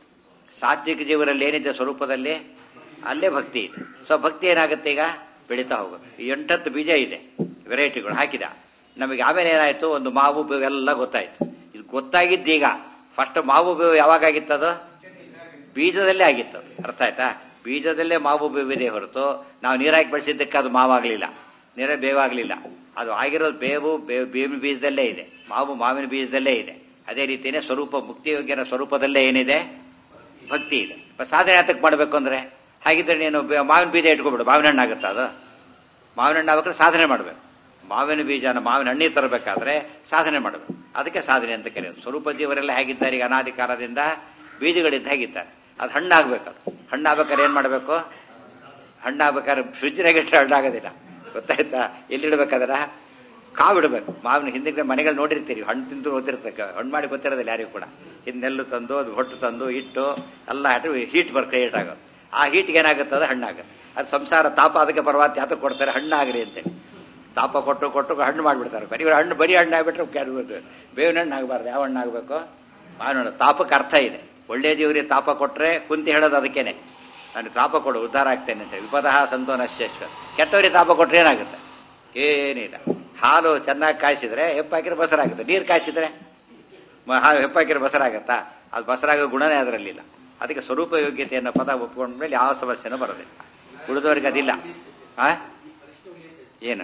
ಸಾತ್ವಿಕ ಜೀವರಲ್ಲಿ ಏನಿದೆ ಸ್ವರೂಪದಲ್ಲಿ ಅಲ್ಲೇ ಭಕ್ತಿ ಇದೆ ಸೊ ಭಕ್ತಿ ಏನಾಗುತ್ತೆ ಈಗ ಬೆಳೀತಾ ಹೋಗುತ್ತೆ ಈ ಎಂಟತ್ತು ಬೀಜ ಇದೆ ವೆರೈಟಿಗಳು ಹಾಕಿದ ನಮಗೆ ಆಮೇಲೆ ಏನಾಯ್ತು ಒಂದು ಮಾವು ಬೇವು ಎಲ್ಲ ಗೊತ್ತಾಯ್ತು ಇದು ಗೊತ್ತಾಗಿದ್ದೀಗ ಫಸ್ಟ್ ಮಾವು ಬೇವು ಯಾವಾಗ ಆಗಿತ್ತದು ಬೀಜದಲ್ಲೇ ಆಗಿತ್ತು ಅದು. ಅರ್ಥ ಆಯ್ತಾ ಬೀಜದಲ್ಲೇ ಮಾವು ಬೇವಿದೆ ಹೊರತು ನಾವು ನೀರಾಕಿ ಬೆಳೆಸಿದ್ದಕ್ಕೆ ಅದು ಮಾವಾಗಲಿಲ್ಲ ನೀರೇ ಬೇವಾಗಲಿಲ್ಲ ಅದು ಆಗಿರೋದು ಬೇವು ಬೇವು ಬೇವಿನ ಬೀಜದಲ್ಲೇ ಇದೆ ಮಾವು ಮಾವಿನ ಬೀಜದಲ್ಲೇ ಇದೆ ಅದೇ ರೀತಿಯೇ ಸ್ವರೂಪ ಮುಕ್ತಿಯೋಗ್ಯನ ಸ್ವರೂಪದಲ್ಲೇ ಏನಿದೆ ಭಕ್ತಿ ಇದೆ ಬಟ್ ಸಾಧನೆ ಯಾತಕ್ಕೆ ಮಾಡಬೇಕು ಅಂದ್ರೆ ಹಾಗಿದ್ರೆ ನೀನು ಬೆ- ಮಾವಿನ ಬೀಜ ಇಟ್ಕೊಬಿಡು ಮಾವಿನ ಹಣ್ಣು ಆಗುತ್ತಾ ಅದು ಮಾವಿನ ಹಣ್ಣು ಆಗ್ಬೇಕಾದ್ರೆ ಸಾಧನೆ ಮಾಡಬೇಕು ಮಾವಿನ ಬೀಜನ ಮಾವಿನ ಹಣ್ಣಿಗೆ ತರಬೇಕಾದ್ರೆ ಸಾಧನೆ ಮಾಡಬೇಕು ಅದಕ್ಕೆ ಸಾಧನೆ ಅಂತ ಕರೆಯೋದು ಸ್ವರೂಪ ಜೀವರೆಲ್ಲ ಹೇಗಿದ್ದಾರೆ ಈಗ ಅನಾದಿ ಕಾಲದಿಂದ ಬೀಜಗಳಿದ್ದ ಹೇಗಿದ್ದಾರೆ ಅದು ಹಣ್ಣಾಗ್ಬೇಕು ಅದು ಹಣ್ಣಾಗ್ಬೇಕಾದ್ರೆ ಏನ್ ಮಾಡಬೇಕು ಹಣ್ಣಾಗ್ಬೇಕಾದ್ರೆ ಫ್ರಿಜ್ನಾಗ ಇಟ್ಟರೆ ಹಣ್ಣಾಗೋದಿಲ್ಲ ಗೊತ್ತಾಯ್ತಾ ಎಲ್ಲಿಡ್ಬೇಕಾದ್ರ ಕಾವಿಡ್ಬೇಕು ಮಾವಿನ ಹಿಂದಿನ ಮನೆಗಳು ನೋಡಿರ್ತೀರಿ ಹಣ್ಣು ತಿಂದು ಓದಿರ್ತಕ್ಕ ಹಣ್ಣು ಮಾಡಿ ಗೊತ್ತಿರೋದಿಲ್ಲ ಯಾರಿಗೂ ಕೂಡ ಹಿಂದೆಲ್ಲು ತಂದು ಅದು ಹೊಟ್ಟು ತಂದು ಇಟ್ಟು ಎಲ್ಲ ಹಾಟು ಹೀಟ್ ಬರ್ ಕ್ರಿಯೇಟ್ ಆಗೋದು ಆ ಹೀಟ್ಗೆ ಏನಾಗುತ್ತೆ ಅದು ಹಣ್ಣಾಗುತ್ತೆ ಅದು ಸಂಸಾರ ತಾಪ ಅದಕ್ಕೆ ಪರವಾತ ಯಾತಕ್ಕೆ ಕೊಡ್ತಾರೆ ಹಣ್ಣಾಗ್ರಿ ಅಂತೇಳಿ ತಾಪ ಕೊಟ್ಟು ಕೊಟ್ಟು ಹಣ್ಣು ಮಾಡಿಬಿಡ್ತಾರೆ ಬರೀ ಇವ್ರು ಹಣ್ಣು ಬರೀ ಹಣ್ಣು ಆಗ್ಬಿಟ್ರೆ ಕೆಡಬೇಕು ಬೇವಿನ ಹಣ್ಣು ಆಗಬಾರ್ದು ಯಾವ ಹಣ್ಣು ಆಗಬೇಕು ಮಾವಿನ ಹಣ್ಣು ತಾಪಕ್ಕೆ ಅರ್ಥ ಇದೆ ಒಳ್ಳೆ ಜೀವರಿಗೆ ತಾಪ ಕೊಟ್ರೆ ಕುಂತಿ ಹೇಳೋದು ಅದಕ್ಕೇನೆ ನಾನು ತಾಪ ಕೊಡು ಉದ್ಧಾರ ಆಗ್ತೇನೆ ಅಂತ ವಿಪದಃ ಸಂತೋ ನಶ್ಯಶ್ವ ಕೆಟ್ಟವರಿಗೆ ತಾಪ ಕೊಟ್ರೆ ಏನಾಗುತ್ತೆ ಏನಿಲ್ಲ ಹಾಲು ಚೆನ್ನಾಗಿ ಕಾಯಿಸಿದ್ರೆ ಹೆಪ್ಪಾಕಿದ್ರೆ ಬಸರಾಗುತ್ತೆ ನೀರು ಕಾಯಿಸಿದ್ರೆ ಮ- ಹಾ- ಹೆಪ್ಪಾಕಿದ್ರೆ ಬಸರಾಗತ್ತಾ ಅದು ಬಸರಾಗೋ ಗುಣನೇ ಅದರಲ್ಲಿಲ್ಲ ಅದಕ್ಕೆ ಸ್ವರೂಪ ಯೋಗ್ಯತೆ ಅನ್ನೋ ಪದ ಒಪ್ಕೊಂಡ್ಮೇಲೆ ಯಾವ ಸಮಸ್ಯೆನೂ ಬರೋದಿಲ್ಲ ಉಳಿದವರಿಗೆ ಅದಿಲ್ಲ ಆ ಏನು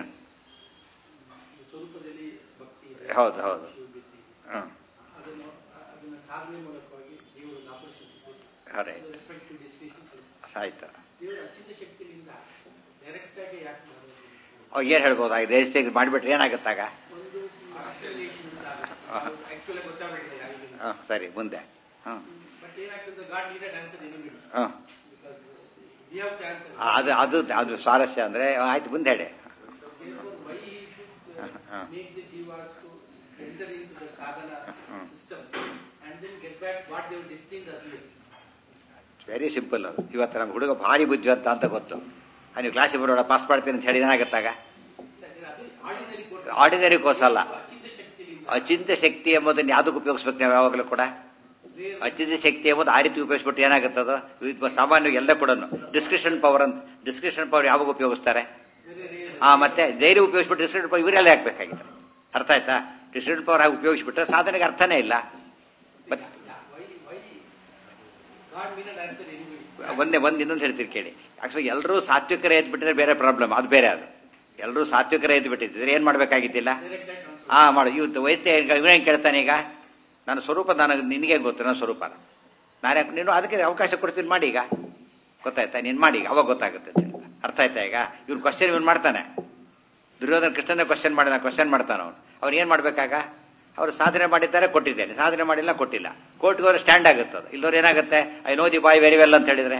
ಸ್ವರೂಪದಲ್ಲಿ ಭಕ್ತಿ ಇದೆ, ಹೌದು ಹೌದು ಯೋಗ್ಯತೆ ಇದೆ. ಹ್ಮ್ ಅದನ್ನು ಅದನ್ನ ಸಾಧನೆ ಮೂಲಕವಾಗಿ ದೇವರು ಆಪರೇಷನ್ ಕೊಟ್ಟು ಅರೆ ರೆಸ್ಪೆಕ್ಟ್ ಟು ಡೆಸ್ಟಿನೇಷನ್ ಆಯ್ತು ದೇವರು ಅಚಿಂತ ಶಕ್ತಿಯಿಂದ ಡೈರೆಕ್ಟ್ ಆಗಿ ಯಾಕೆ ಮಾಡೋದು ಅವಾಗ ಏನ್ ಹೇಳ್ಬೋದು ಆಗ ದೇಶದಾಗ ಮಾಡಿಬಿಟ್ರೆ ಏನಾಗುತ್ತಾಗ ಒಂದು acceleration ಇಂದ ಆಕ್ಚುಲಿ ಗೊತ್ತಾಗಬೇಕಿದೆ ಯಾರಿಗೂ ಹ ಸರಿ ಮುಂದೆ ಹ್ಮ್ ಬಟ್ ಏನಾಗ್ತದೆ god needed answer enemy hmm because we have to answer ಅದು ಅದು ಅದು ಸ್ವಾರಸ್ಯ ಅಂದ್ರೆ ಆಯ್ತು ಮುಂದೆ ಹೇಳಿ therefore why he should uh, Uh-huh. make the jivas to enter into the sadhana Uh-huh. system and then get back what they were destined earlier. Very simple ಅದು ಇವತ್ತು ನಮ್ಮ ಹುಡುಗ ಭಾರಿ ಬುದ್ಧಿವಂತ ಅಂತ ಗೊತ್ತು ಆ, ನೀವು ಕ್ಲಾಸಿಗೆ ಬರೋಣ ಪಾಸ್ ಮಾಡ್ತೀನಿ ಅಂತ ಹೇಳಿ ಏನಾಗುತ್ತಾಗ ಅದು ಆರ್ಡಿನರಿ ಕೋರ್ಸ್ ಆರ್ಡಿನರಿ ಕೋರ್ಸ್ ಅಲ್ಲ ಅಚಿಂತ ಶಕ್ತಿಯಿಂದ ಅಚಿಂತ ಶಕ್ತಿ ಎಂಬುದನ್ನು ಯಾವುದಕ್ಕೆ ಉಪಯೋಗಿಸ್ಬೇಕು ನಾವು ಯಾವಾಗಲೂ ಕೂಡ ಅಚಿಂತ ಶಕ್ತಿ ಎಂಬುದು ಆ ರೀತಿ ಉಪಯೋಗಿಸ್ಬಿಟ್ಟು ಏನಾಗುತ್ತದ ಇದು ಸಾಮಾನ್ಯವಾಗಿ ಎಲ್ಲ ಕೂಡ ಡಿಸ್ಕ್ರಿಪ್ಷನ್ ಪವರ್ ಅಂತ ಡಿಸ್ಕ್ರಿಪ್ಷನ್ ಪವರ್ ಯಾವಾಗ ಉಪಯೋಗಿಸ್ತಾರೆ ಬೇರೆ ರೇರ್ ಆ ಮತ್ತೆ ಧೈರ್ಯ ಉಪಯೋಗಿಸ್ಬಿಟ್ಟು ಡಿಸ್ಕ್ರಿಪ್ಷನ್ ಪವರ್ ಇವರೆಲ್ಲ ಹಾಕ್ಬೇಕಾಗಿತ್ತು ಅರ್ಥ ಆಯ್ತಾ ಡಿಸ್ಕ್ರಿಪ್ಷನ್ ಪವರ್ ಹಾಗೆ ಉಪಯೋಗಿಸ್ಬಿಟ್ರೆ ಸಾಧನೆಗೆ ಅರ್ಥನೇ ಇಲ್ಲ ಮತ್ತೆ why why God needed answer anyway. ಒಂದೇ ಒಂದ್ ಇನ್ನೊಂದು ಹೇಳ್ತೀರಿ ಕೇಳಿ ಆಕ್ಚುಲಿ ಎಲ್ಲರೂ ಸಾತ್ವಿಕರ ಎದ್ದು ಬಿಟ್ಟಿದ್ರೆ ಬೇರೆ ಪ್ರಾಬ್ಲಮ್ ಅದು ಬೇರೆ ಅದು ಎಲ್ಲರೂ ಸಾತ್ವಿಕರ ಎದ್ದು ಬಿಟ್ಟಿದ್ರೆ ಏನ್ ಮಾಡ್ಬೇಕಾಗಿದ್ದಿಲ್ಲ Direct ಆಗಿ answer. ಹಾ ಮಾಡು ಇವತ್ತು ವೈದ್ಯ ಇವನೇನ್ ಕೇಳ್ತಾನೆ ಈಗ ನನ್ನ ಸ್ವರೂಪ ನನಗೆ ನಿನಗೆ ಗೊತ್ತು ನನ್ನ ಸ್ವರೂಪನ ನಾನು ಯಾಕೆ ನೀನು ಅದಕ್ಕೆ ಅವಕಾಶ ಕೊಡ್ತೀನಿ ಮಾಡಿ ಈಗ ಗೊತ್ತಾಯ್ತಾ ನೀನ್ ಮಾಡಿ ಈಗ ಅವಾಗ ಗೊತ್ತಾಗುತ್ತೆ ಅಂತ ಹೇಳ್ತಾ. ಅರ್ಥ ಆಯ್ತಾ ಈಗ ಇವ್ನು ಕ್ವಶನ್ ಇವ್ನು ಮಾಡ್ತಾನೆ ದುರ್ಯೋಧನ ಕೃಷ್ಣನ ಕ್ವಶನ್ ಮಾಡಿದ ಕ್ವಶನ್ ಮಾಡ್ತಾನ ಅವನು ಅವ್ನು ಏನ್ ಮಾಡ್ಬೇಕಾಗ ಅವ್ರು ಸಾಧನೆ ಮಾಡಿದ್ದಾರೆ ಕೊಟ್ಟಿದ್ದೇನೆ ಸಾಧನೆ ಮಾಡಿಲ್ಲ ಕೊಟ್ಟಿಲ್ಲ ಕೋರ್ಟ್ಗೆ ಹೋದ್ರೆ ಸ್ಟ್ಯಾಂಡ್ ಆಗುತ್ತೆ ಅದು ಇಲ್ಲವ್ರು ಏನಾಗುತ್ತೆ I know the boy very well ಅಂತ ಹೇಳಿದ್ರೆ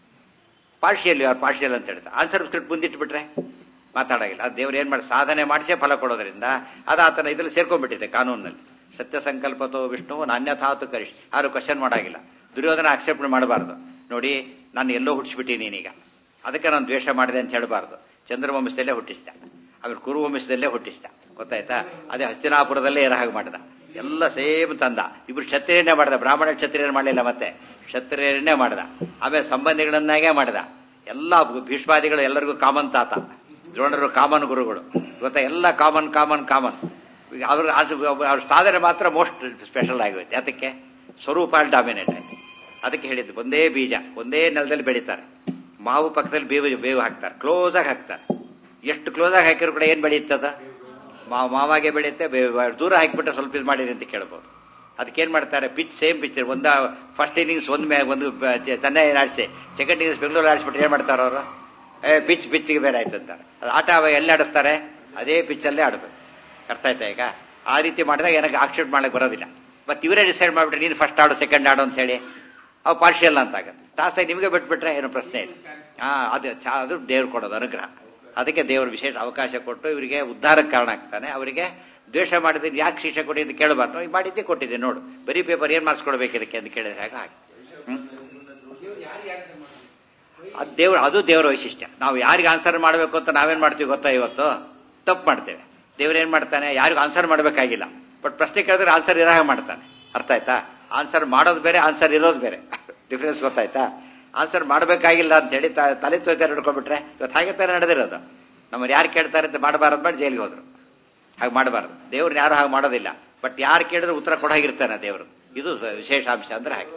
ಪಾರ್ಷಿಯಲ್ ಅವ್ರು ಪಾರ್ಷಿಯಲ್ ಅಂತ ಹೇಳಿದ್ರೆ ಆನ್ಸರ್ ಸ್ಕ್ರಿಪ್ಟ್ ಮುಂದಿಟ್ಬಿಟ್ರೆ ಮಾತಾಡೋಗಿಲ್ಲ ಅದು ದೇವ್ರು ಏನ್ ಮಾಡಿ ಸಾಧನೆ ಮಾಡಿಸೇ ಫಲ ಕೊಡೋದ್ರಿಂದ ಅದು ಆತನ ಇದ್ರಲ್ಲಿ ಸೇರ್ಕೊಂಡ್ಬಿಟ್ಟಿದೆ ಕಾನೂನಲ್ಲಿ ಸತ್ಯ ಸಂಕಲ್ಪತೋ ವಿಷ್ಣು ನಾನ್ಯಥಾತು ಕರಿಷ್ ಯಾರು ಕ್ವಶನ್ ಮಾಡಾಗಿಲ್ಲ ದುರ್ಯೋಧನ ಅಕ್ಸೆಪ್ಟ್ ಮಾಡಬಾರ್ದು ನೋಡಿ ನಾನು ಎಲ್ಲೋ ಹುಟ್ಟಿಸ್ಬಿಟ್ಟಿ ನೀನೀಗ ಅದಕ್ಕೆ ನಾನು ದ್ವೇಷ ಮಾಡಿದೆ ಅಂತ ಹೇಳಬಾರ್ದು ಚಂದ್ರವಂಶದಲ್ಲೇ ಹುಟ್ಟಿಸ್ದ ಆಮೇಲೆ ಕುರುವಂಶದಲ್ಲೇ ಹುಟ್ಟಿಸ್ದ ಗೊತ್ತಾಯ್ತಾ ಅದೇ ಹಸ್ತಿನಾಪುರದಲ್ಲೇ ಇರೋ ಹಾಗೆ ಮಾಡಿದ ಎಲ್ಲ ಸೇಮ್ ತಂದ ಇಬ್ರು ಕ್ಷತ್ರಿಯನೇ ಮಾಡಿದ ಬ್ರಾಹ್ಮಣ ಕ್ಷತ್ರಿಯರು ಮಾಡಲಿಲ್ಲ ಮತ್ತೆ ಕ್ಷತ್ರಿಯರನ್ನೇ ಮಾಡಿದ ಆಮೇಲೆ ಸಂಬಂಧಿಗಳನ್ನಾಗೇ ಮಾಡಿದ ಎಲ್ಲ ಭೀಷ್ಮಾದಿಗಳು ಎಲ್ಲರಿಗೂ ಕಾಮನ್ ತಾತ ದ್ರೋಣರು ಕಾಮನ್ ಗುರುಗಳು ಗೊತ್ತಾ ಎಲ್ಲ ಕಾಮನ್ ಕಾಮನ್ ಕಾಮನ್ ಅವ್ರ ಅವ್ರ ಸಾಧನೆ ಮಾತ್ರ ಮೋಸ್ಟ್ ಸ್ಪೆಷಲ್ ಆಗೋಯ್ತು ಅದಕ್ಕೆ ಸ್ವರೂಪ ಡಾಮಿನೇಟ್ ಆಯ್ತು ಅದಕ್ಕೆ ಹೇಳಿದ್ದು ಒಂದೇ ಬೀಜ ಒಂದೇ ನೆಲದಲ್ಲಿ ಬೆಳೀತಾರೆ ಮಾವು ಪಕ್ಕದಲ್ಲಿ ಬೇವು ಬೇವು ಹಾಕ್ತಾರೆ ಕ್ಲೋಸ್ ಆಗಿ ಹಾಕ್ತಾರೆ ಎಷ್ಟು ಕ್ಲೋಸ್ ಆಗಿ ಹಾಕಿದ್ರು ಕೂಡ ಏನ್ ಬೆಳೆಯುತ್ತದ ಮಾವು ಮಾವಾಗೆ ಬೆಳೆಯುತ್ತೆ ಬೇವು ದೂರ ಹಾಕಿಬಿಟ್ರೆ ಸ್ವಲ್ಪ ಇದು ಮಾಡಿರಿ ಅಂತ ಕೇಳ್ಬೋದು ಅದಕ್ಕೆ ಏನ್ ಮಾಡ್ತಾರೆ ಪಿಚ್ ಸೇಮ್ ಪಿಚ್ ಒಂದ ಫಸ್ಟ್ ಇನ್ನಿಂಗ್ಸ್ ಒಂದ್ ಮೇ ಒಂದು ಬ- ಚೆ- ಚೆನ್ನೈ ಆಡಿಸಿ ಸೆಕೆಂಡ್ ಇನ್ನಿಂಗ್ಸ್ ಬೆಂಗಳೂರು ಆಡಿಸ್ಬಿಟ್ರೆ ಏನ್ ಮಾಡ್ತಾರೆ ಅವರು ಏ ಪಿಚ್ ಪಿಚ್ಗೆ ಬೇರೆ ಆಯ್ತು ಅಂತಾರೆ ಅದು ಆಟ ಅವ ಎಲ್ಲಿ ಆಡಿಸ್ತಾರೆ ಅದೇ ಪಿಚ್ಚಲ್ಲೇ ಆಡ್ಬೇಕು ಅರ್ಥ ಆಯ್ತಾ ಈಗ ಆ ರೀತಿ ಮಾಡಿದಾಗ ಏನಕ್ಕೆ ಆಕ್ಸೆಪ್ಟ್ ಮಾಡಕ್ ಬರೋದಿಲ್ಲ ಮತ್ತೆ ಇವರೇ ಡಿಸೈಡ್ ಮಾಡ್ಬಿಟ್ರೆ ನೀನು ಫಸ್ಟ್ ಆಡು ಸೆಕೆಂಡ್ ಆಡು ಅಂತ ಹೇಳಿ ಅವು ಪಾರ್ಷಿಯಲ್ ಅಂತ ಆಗುತ್ತೆ ಟಾಸಾಗಿ ನಿಮಗೆ ಬಿಟ್ಬಿಟ್ರೆ ಏನು ಪ್ರಶ್ನೆ ಇಲ್ಲ ಹಾ ಅದು ಚಾ- ಅದು ದೇವ್ರು ಕೊಡೋದು ಅನುಗ್ರಹ ಅದಕ್ಕೆ ದೇವರು ವಿಶೇಷ ಅವಕಾಶ ಕೊಟ್ಟು ಇವರಿಗೆ ಉದ್ಧಾರಕ್ಕೆ ಕಾರಣ ಆಗ್ತಾನೆ ಅವರಿಗೆ ದ್ವೇಷ ಮಾಡಿದ್ರೆ ಯಾಕೆ ಶಿಕ್ಷೆ ಕೊಡಿ ಅಂತ ಕೇಳಬಾರ್ದು ಈಗ ಮಾಡಿದ್ದೇ ಕೊಟ್ಟಿದ್ದೆ ನೋಡು ಬರೀ ಪೇಪರ್ ಏನ್ ಮಾರ್ಕ್ಸ್ ಕೊಡ್ಬೇಕು ಇದಕ್ಕೆ ಅಂತ ಕೇಳಿದ್ರೆ ಹಾಗೆ ಹಾಗೆ ಹ್ಮ್ ದೇವ್ರು ಯಾರಿಗೆ ಆನ್ಸರ್ ಮಾಡ್ತಾರೆ ಅದು ದೇವ್ರ ಅದು ದೇವರ ವೈಶಿಷ್ಟ್ಯ ನಾವು ಯಾರಿಗೆ ಆನ್ಸರ್ ಮಾಡಬೇಕು ಅಂತ ನಾವೇನ್ ಮಾಡ್ತೀವಿ ಗೊತ್ತಾ ಇವತ್ತು ತಪ್ಪು ಮಾಡ್ತೇವೆ ದೇವ್ರು ಏನ್ ಮಾಡ್ತಾನೆ ಯಾರಿಗೂ ಆನ್ಸರ್ ಮಾಡಬೇಕಾಗಿಲ್ಲ ಬಟ್ ಪ್ರಶ್ನೆ ಕೇಳಿದ್ರೆ ಆನ್ಸರ್ ಇರೋ ಹಾಗೆ ಮಾಡ್ತಾನೆ ಅರ್ಥ ಆಯ್ತಾ ಆನ್ಸರ್ ಮಾಡೋದು ಬೇರೆ ಆನ್ಸರ್ ಇರೋದು ಬೇರೆ ಡಿಫ್ರೆನ್ಸ್ ಗೊತ್ತಾಯ್ತಾ ಆನ್ಸರ್ ಮಾಡಬೇಕಾಗಿಲ್ಲ ಅಂತ ಹೇಳಿ ತ- ತಲೆ ತೊಯ್ತಾರೆ ಹಿಡ್ಕೊಂಡ್ಬಿಟ್ರೆ ಇವತ್ತು ಹಾಗೆ ತಾನೇ ನಡೆದಿರೋದು ನಮ್ಮನ್ನು ಯಾರು ಕೇಳ್ತಾರೆ ಅಂತ ಮಾಡಬಾರದು ಮಾಡಿ ಜೈಲಿಗೆ ಹೋದ್ರು ಹಾಗೆ ಮಾಡಬಾರ್ದು ದೇವ್ರನ್ನ ಯಾರು ಹಾಗೆ ಮಾಡೋದಿಲ್ಲ ಬಟ್ ಯಾರು ಕೇಳಿದ್ರೆ ಉತ್ತರ ಕೊಡಾಗಿರ್ತಾನೆ ದೇವರು ಇದು ವಿಶೇಷ ಅಂಶ ಅಂದ್ರೆ ಹಾಗೆ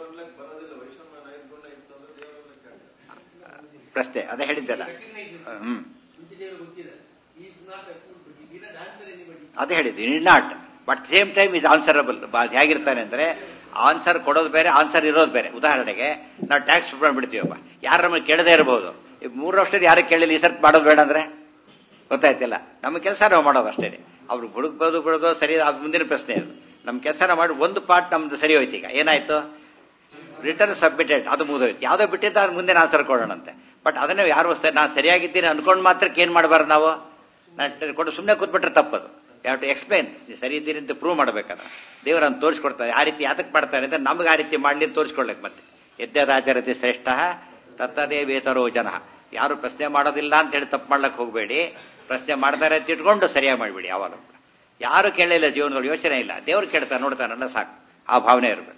ಪ್ರಶ್ನೆ ಅದೇ ಹೇಳಿದ್ದಲ್ಲ ಹ್ಮ್ ಮುಂಚೆ ದೇವರು ಗೊತ್ತಿದೆ is not a full but he did answer anybody ಅದೇ ಹೇಳಿದ್ದು in not but same time is answerable ಹೇಗಿರ್ತಾನೆ ಅಂದ್ರೆ ಆನ್ಸರ್ ಕೊಡೋದು ಬೇರೆ ಆನ್ಸರ್ ಇರೋದು ಬೇರೆ ಉದಾಹರಣೆಗೆ ನಾವು ಟ್ಯಾಕ್ಸ್ ಬಿಡ್ತೀವಪ್ಪ ಯಾರು ನಮಗೆ ಕೇಳದೇ ಇರಬಹುದು ಈ ಮೂರು ವರ್ಷದ ಯಾರು ಕೇಳಿಲ್ಲ ಈ ಸರ್ತ್ ಮಾಡೋದು ಬೇಡ ಅಂದ್ರೆ ಗೊತ್ತಾಯ್ತಿಲ್ಲ ನಮ್ಮ ಕೆಲಸ ನಾವು ಮಾಡೋದು ಅಷ್ಟೇ ಅವ್ರು ಹುಡುಕ್ಬೋದು ಬಿಡೋದು ಸರಿ ಅದು ಮುಂದಿನ ಪ್ರಶ್ನೆ ಅದು ನಮ್ಮ ಕೆಲಸ ನಾವು ಮಾಡಿ ಒಂದು ಪಾರ್ಟ್ ನಮ್ದು ಸರಿ ಹೋಯ್ತು ಈಗ ಏನಾಯ್ತು ರಿಟರ್ನ್ ಸಬ್ಮಿಟೆಡ್ ಅದು ಮುಗಿದೋಯ್ತು ಯಾವುದೋ ಬಿಟ್ಟಿದ್ದ ಅದು ಮುಂದಿನ ಆನ್ಸರ್ ಕೊಡೋಣಂತೆ ಬಟ್ ಅದನ್ನೇ ಯಾರು ಹೊಸ್ತಾರೆ ನಾನು ಸರಿಯಾಗಿದ್ದೀನಿ ಅನ್ಕೊಂಡು ಮಾತ್ರಕ್ಕೆ ಏನ್ ಮಾಡಬಾರ್ದು ನಾವು ನಾನು ಕೊಟ್ಟು ಸುಮ್ಮನೆ ಕೂತ್ಬಿಟ್ರೆ ತಪ್ಪದು ಯಾವ ಟು ಎಕ್ಸ್ಪ್ಲೈನ್ ಸರಿ ಇದ್ದೀರಿ ಅಂತ ಪ್ರೂವ್ ಮಾಡ್ಬೇಕಾದ್ರೆ ದೇವರನ್ನು ತೋರಿಸ್ಕೊಡ್ತಾರೆ ಆ ರೀತಿ ಯಾತಕ್ಕೆ ಮಾಡ್ತಾರೆ ಅಂತ ನಮ್ಗೆ ಆ ರೀತಿ ಮಾಡ್ಲಿ ಅಂತ ತೋರಿಸ್ಕೊಳ್ಬೇಕು ಮತ್ತೆ ಯದ್ಯದಾಚರತಿ ಶ್ರೇಷ್ಠ ತತ್ತದೇ ವೇತರೋ ಜನ ಯಾರು ಪ್ರಶ್ನೆ ಮಾಡೋದಿಲ್ಲ ಅಂತ ಹೇಳಿ ತಪ್ಪು ಮಾಡ್ಲಕ್ಕೆ ಹೋಗಬೇಡಿ ಪ್ರಶ್ನೆ ಮಾಡ್ತಾರೆ ಅಂತ ಇಟ್ಕೊಂಡು ಸರಿಯಾಗಿ ಮಾಡಿಬಿಡಿ ಯಾವಾಗ ಕೂಡ ಯಾರು ಕೇಳಿಲ್ಲ ಜೀವನದಲ್ಲಿ ಯೋಚನೆ ಇಲ್ಲ ದೇವ್ರು ಕೇಳ್ತಾರೆ ನೋಡ್ತಾನಲ್ಲ ಸಾಕು ಆ ಭಾವನೆ ಇರಬೇಕು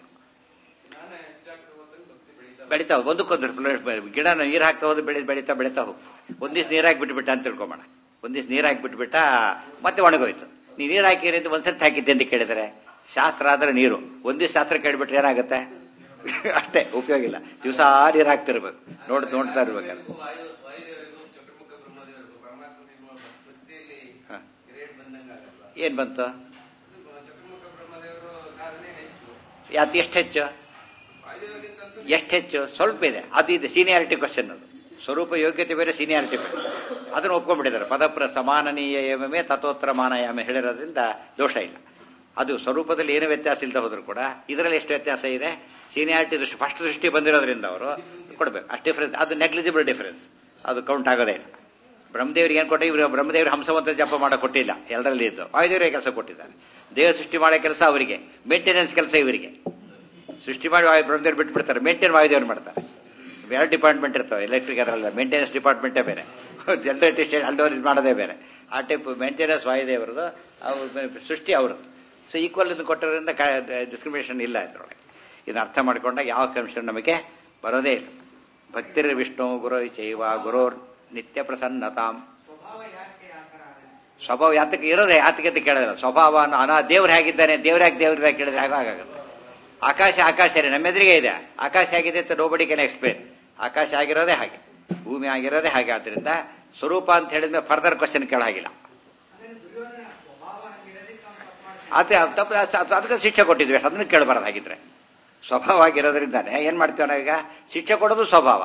ಬೆಳಿತಾ ಹೋಗ್- ಒಂದಕ್ಕೊಂದು ಗಿಡ ನೀರು ಹಾಕ್ತಾ ಹೋದ್ರೆ ಬೆಳಿ ಬೆಳಿತಾ ಬೆಳಿತಾ ಹೋಗ್ತು ಒಂದ್ ದಿವ್ಸ ನೀರ್ ಹಾಕಿ ಬಿಟ್ಬಿಟ್ಟ ಅಂತ ತಿಳ್ಕೊಬೋಣ ಒಂದ್ ದಿವ್ಸ ನೀರ್ ಹಾಕಿ ಬಿಟ್ಬಿಟ್ಟ ಮತ್ತೆ ಒಣಗೋಯ್ತು ನೀ ನೀರ್ ಹಾಕಿರಿ ಅಂತ ಒಂದ್ಸರ್ತಿ ಹಾಕಿದ್ದೆ ಅಂತ ಕೇಳಿದ್ರೆ ಶಾಸ್ತ್ರ ಆದ್ರೆ ನೀರು ಒಂದ್ ದಿವ್ಸ ಶಾಸ್ತ್ರ ಕೇಳ್ಬಿಟ್ರೆ ಏನಾಗುತ್ತೆ ಅಷ್ಟೇ ಉಪಯೋಗ ಇಲ್ಲ ದಿವಸ ನೀರ್ ಹಾಕ್ತಿರ್ಬೇಕು ನೋಡ್ ನೋಡ್ತಾ ಇರ್ಬೇಕಲ್ಲ ವಾಯು ವಾಯುದೇವರಿಗೂ ಚತುರ್ಮುಖ ಬ್ರಹ್ಮದೇವರಿಗೂ ಪರಮಾತ್ಮ ನಿಮ್ಮ ಭಕ್ತಿಯಲ್ಲಿ ಹ. ಗ್ರೇಡ್ ಬಂದಂಗಾಗಲ್ವಾ ಏನ್ ಬಂತು ಚತುರ್ಮುಖ ಬ್ರಹ್ಮದೇವರು ಸಾಧನೆ ಹೆಚ್ಚು ಯಾತ್ ಎಷ್ಟು ಹೆಚ್ಚು ವಾಯುದೇವರಿಗಿಂತಂತೂ ಎಷ್ಟು ಹೆಚ್ಚು ಸ್ವಲ್ಪ ಇದೆ ಅದು ಇದು ಸೀನಿಯಾರಿಟಿ ಕ್ವಶನ್ ಅದು ಸ್ವರೂಪ ಯೋಗ್ಯತೆ ಬೇರೆ ಸೀನಿಯಾರಿಟಿ ಬೇರೆ ಅದನ್ನು ಒಪ್ಕೊಂಡ್ಬಿಟ್ಟಿದ್ದಾರೆ ಪದಪ್ರ ಸಮಾನನೀಯ ಏಮೇ ತತ್ವೋತ್ತರ ಮಾನಯಾಮ ಹೇಳಿರೋದ್ರಿಂದ ದೋಷ ಇಲ್ಲ ಅದು ಸ್ವರೂಪದಲ್ಲಿ ಏನು ವ್ಯತ್ಯಾಸ ಇಲ್ಲದೆ ಹೋದ್ರು ಕೂಡ ಇದರಲ್ಲಿ ಎಷ್ಟು ವ್ಯತ್ಯಾಸ ಇದೆ ಸೀನಿಯಾರಿಟಿ ದೃಷ್ಟಿ ಫಸ್ಟ್ ದೃಷ್ಟಿ ಬಂದಿರೋದ್ರಿಂದ ಅವರು ಕೊಡ್ಬೇಕು ಅಷ್ಟು ಡಿಫರೆನ್ಸ್ ಅದು ನೆಗ್ಲಿಜಿಬಲ್ ಡಿಫರೆನ್ಸ್ ಅದು ಕೌಂಟ್ ಆಗೋದೇ ಇಲ್ಲ ಬ್ರಹ್ಮದೇವ್ರಿಗೆ ಏನ್ ಕೊಟ್ಟ ಇವರು ಬ್ರಹ್ಮದೇವರು ಹಂಸವಂತ ಜಪ ಮಾಡೋ ಕೊಟ್ಟಿಲ್ಲ ಎರಡರಲ್ಲಿ ಇದ್ದು ವಾಯುದೇವರಿಗೆ ಕೆಲಸ ಕೊಟ್ಟಿದ್ದಾರೆ ದೇಹ ಸೃಷ್ಟಿ ಮಾಡೋ ಕೆಲಸ ಅವರಿಗೆ ಮೇಂಟೆನೆನ್ಸ್ ಕೆಲಸ ಇವರಿಗೆ ಸೃಷ್ಟಿ ಮಾಡಿ ವಾಯು ಬ್ರಹ್ಮದೇವ್ರು ಬಿಟ್ಬಿಡ್ತಾರೆ ಮೇಂಟೈನ್ ವಾಯುದೇವ್ರು ಮಾಡ್ತಾರೆ ಎರಡು ಡಿಪಾರ್ಟ್ಮೆಂಟ್ ಇರ್ತವೆ ಎಲೆಕ್ಟ್ರಿಕ್ ಅದರಲ್ಲ ಮೇಂಟೆನೆನ್ಸ್ ಡಿಪಾರ್ಟ್ಮೆಂಟೇ ಬೇರೆ ಜನರೇಟಿ ಸ್ಟೇಟ್ ಅಲ್ಡೋರ್ ಇದು ಮಾಡೋದೇ ಬೇರೆ ಆ ಟೈಪ್ ಮೇಂಟೆನೆನ್ಸ್ ವಾಯುದೇವರದು ಅವ್ರ ಸೃಷ್ಟಿ ಅವರು ಸೊ ಈಕ್ವಲ್ ಇದು ಕೊಟ್ಟಿರೋದ್ರಿಂದ ಡಿಸ್ಕ್ರಿಮಿನೇಷನ್ ಇಲ್ಲ ಇದ್ರೊಳಗೆ ಇದನ್ನ ಅರ್ಥ ಮಾಡ್ಕೊಂಡಾಗ ಯಾವ ಕಮಿಷನ್ ನಮಗೆ ಬರೋದೇ ಇಲ್ಲ ಭಕ್ತಿರ್ ವಿಷ್ಣು ಗುರು ಚೈವ ಗುರೋರ್ ನಿತ್ಯ ಪ್ರಸನ್ನತಾಂ ಸ್ವಭಾವ ಯಾಕೆ ಆಕಾರ ಆಗಿದೆ ಸ್ವಭಾವ ಯಾತಕ್ಕೆ ಇರೋದೇ ಯಾತಕ್ಕೆ ಅಂತ ಕೇಳಿದ್ರೆ ಸ್ವಭಾವ ಅನ್ನೋ ಅನಾ ದೇವ್ರು ಹೇಗಿದ್ದಾನೆ ದೇವ್ರು ಯಾಕೆ ದೇವ್ರ ಕೇಳಿದ್ರೆ ಆಗ ಆಗುತ್ತೆ ಆಕಾಶ ಆಕಾಶನೇ ನಮ್ಮ ಎದುರಿಗೆ ಇದೆ ಆಕಾಶ ಆಗಿದೆ ಅಂತ ನೋಬಡಿ ಕೆನ್ ಎಕ್ಸ್ಪ್ಲೇನ್ ಆಕಾಶ ಆಗಿರೋದೇ ಹಾಗೆ ಭೂಮಿ ಆಗಿರೋದೇ ಹಾಗೆ ಆದ್ರಿಂದ ಸ್ವರೂಪ ಅಂತ ಹೇಳಿದ್ಮೇಲೆ ಫರ್ದರ್ ಕ್ವಶನ್ ಕೇಳ ಹಾಗಿಲ್ಲ ಅಂದ್ರೆ ದುರ್ಯೋಧನ ಸ್ವಭಾವ ಹಂಗಿರೋದಕ್ಕೆ ಅವ್ನು ತಪ್ಪು ಮಾಡ್ತಾನೆ. ಅದೇ ತಪ್ಪು ಅದಕ್ಕೆ ಶಿಕ್ಷೆ ಕೊಟ್ಟಿದ್ವಿ ಅದನ್ನು ಕೇಳಬಾರ್ದು ಹಾಗಿದ್ರೆ ಸ್ವಭಾವ ಆಗಿರೋದ್ರಿಂದಾನೆ ಏನ್ ಮಾಡ್ತೀವಿ ನಾವೀಗ ಶಿಕ್ಷೆ ಕೊಡೋದು ಸ್ವಭಾವ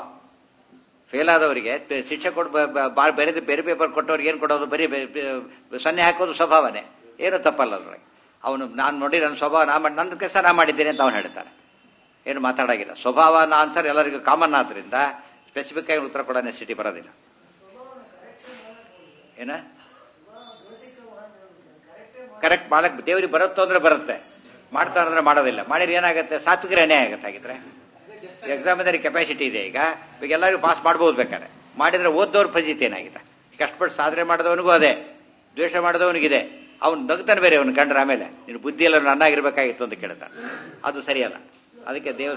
ಫೇಲ್ ಆದವರಿಗೆ ಬೆ- ಶಿಕ್ಷೆ ಕೊಡ್ ಬ- ಬ- ಬಾ- ಬೇರೆ ಬೇರೆ ಪೇಪರ್ ಕೊಟ್ಟವ್ರಿಗೆ ಏನ್ ಕೊಡೋದು ಬರೀ ಬೆ- ಬೆ- ಸೊನ್ನೆ ಹಾಕೋದು ಸ್ವಭಾವನೆ ಏನು ತಪ್ಪಲ್ಲ ಅದ್ರೊಳಗೆ ಅವನು ನಾನು ನೋಡಿ ನನ್ನ ಸ್ವಭಾವ ನಾ ಮಾಡಿ ನನ್ನ ಕೆಲಸ ನಾ ಮಾಡಿದ್ದೇನೆ ಅಂತ ಅವನು ಹೇಳ್ತಾನೆ ಏನು ಮಾತಾಡಾಗಿಲ್ಲ ಸ್ವಭಾವ ಅನ್ನೋ ಆನ್ಸರ್ ಎಲ್ಲರಿಗೂ ಕಾಮನ್ ಆದ್ರಿಂದ ಸ್ಪೆಸಿಫಿಕ್ ಆಗಿ ಉತ್ತರ ಕೊಡೋ ನೆಸಿಟಿ ಬರೋದಿಲ್ಲ ಏನ ಕರೆಕ್ಟ್ ಮಾಡಕ್ ದೇವ್ರಿಗೆ ಬರುತ್ತೋ ಅಂದ್ರೆ ಬರುತ್ತೆ ಮಾಡ್ತಾ ಅಂದ್ರೆ ಮಾಡೋದಿಲ್ಲ ಮಾಡಿದ್ರೆ ಏನಾಗುತ್ತೆ ಸಾತ್ವಿಕರ ಅನ್ಯಾಯ ಆಗುತ್ತೆ ಹಾಗಿದ್ರೆ ಎಕ್ಸಾಮಿನರಿ ಕೆಪಾಸಿಟಿ ಇದೆ ಈಗ ಈಗ ಎಲ್ಲರಿಗೂ ಪಾಸ್ ಮಾಡ್ಬೋದು ಬೇಕಾದ್ರೆ ಮಾಡಿದ್ರೆ ಓದ್ದವ್ರ ಫಜಿತಿ ಏನಾಗಿದೆ ಕಷ್ಟಪಟ್ಟು ಸಾಧನೆ ಮಾಡಿದವನಿಗೂ ಅದೇ ದ್ವೇಷ ಮಾಡಿದವನಿಗಿದೆ ಅವ್ನು ನಗ್ತಾನೆ ಬೇರೆ ಅವನು ಕಂಡ್ರೆ ಆಮೇಲೆ ನೀನು ಬುದ್ಧಿ ಎಲ್ಲ ನನ್ನಾಗಿರ್ಬೇಕಾಗಿತ್ತು ಅಂತ ಕೇಳ್ತಾನೆ ಅದು ಸರಿಯಲ್ಲ ಅದಕ್ಕೆ ದೇವ್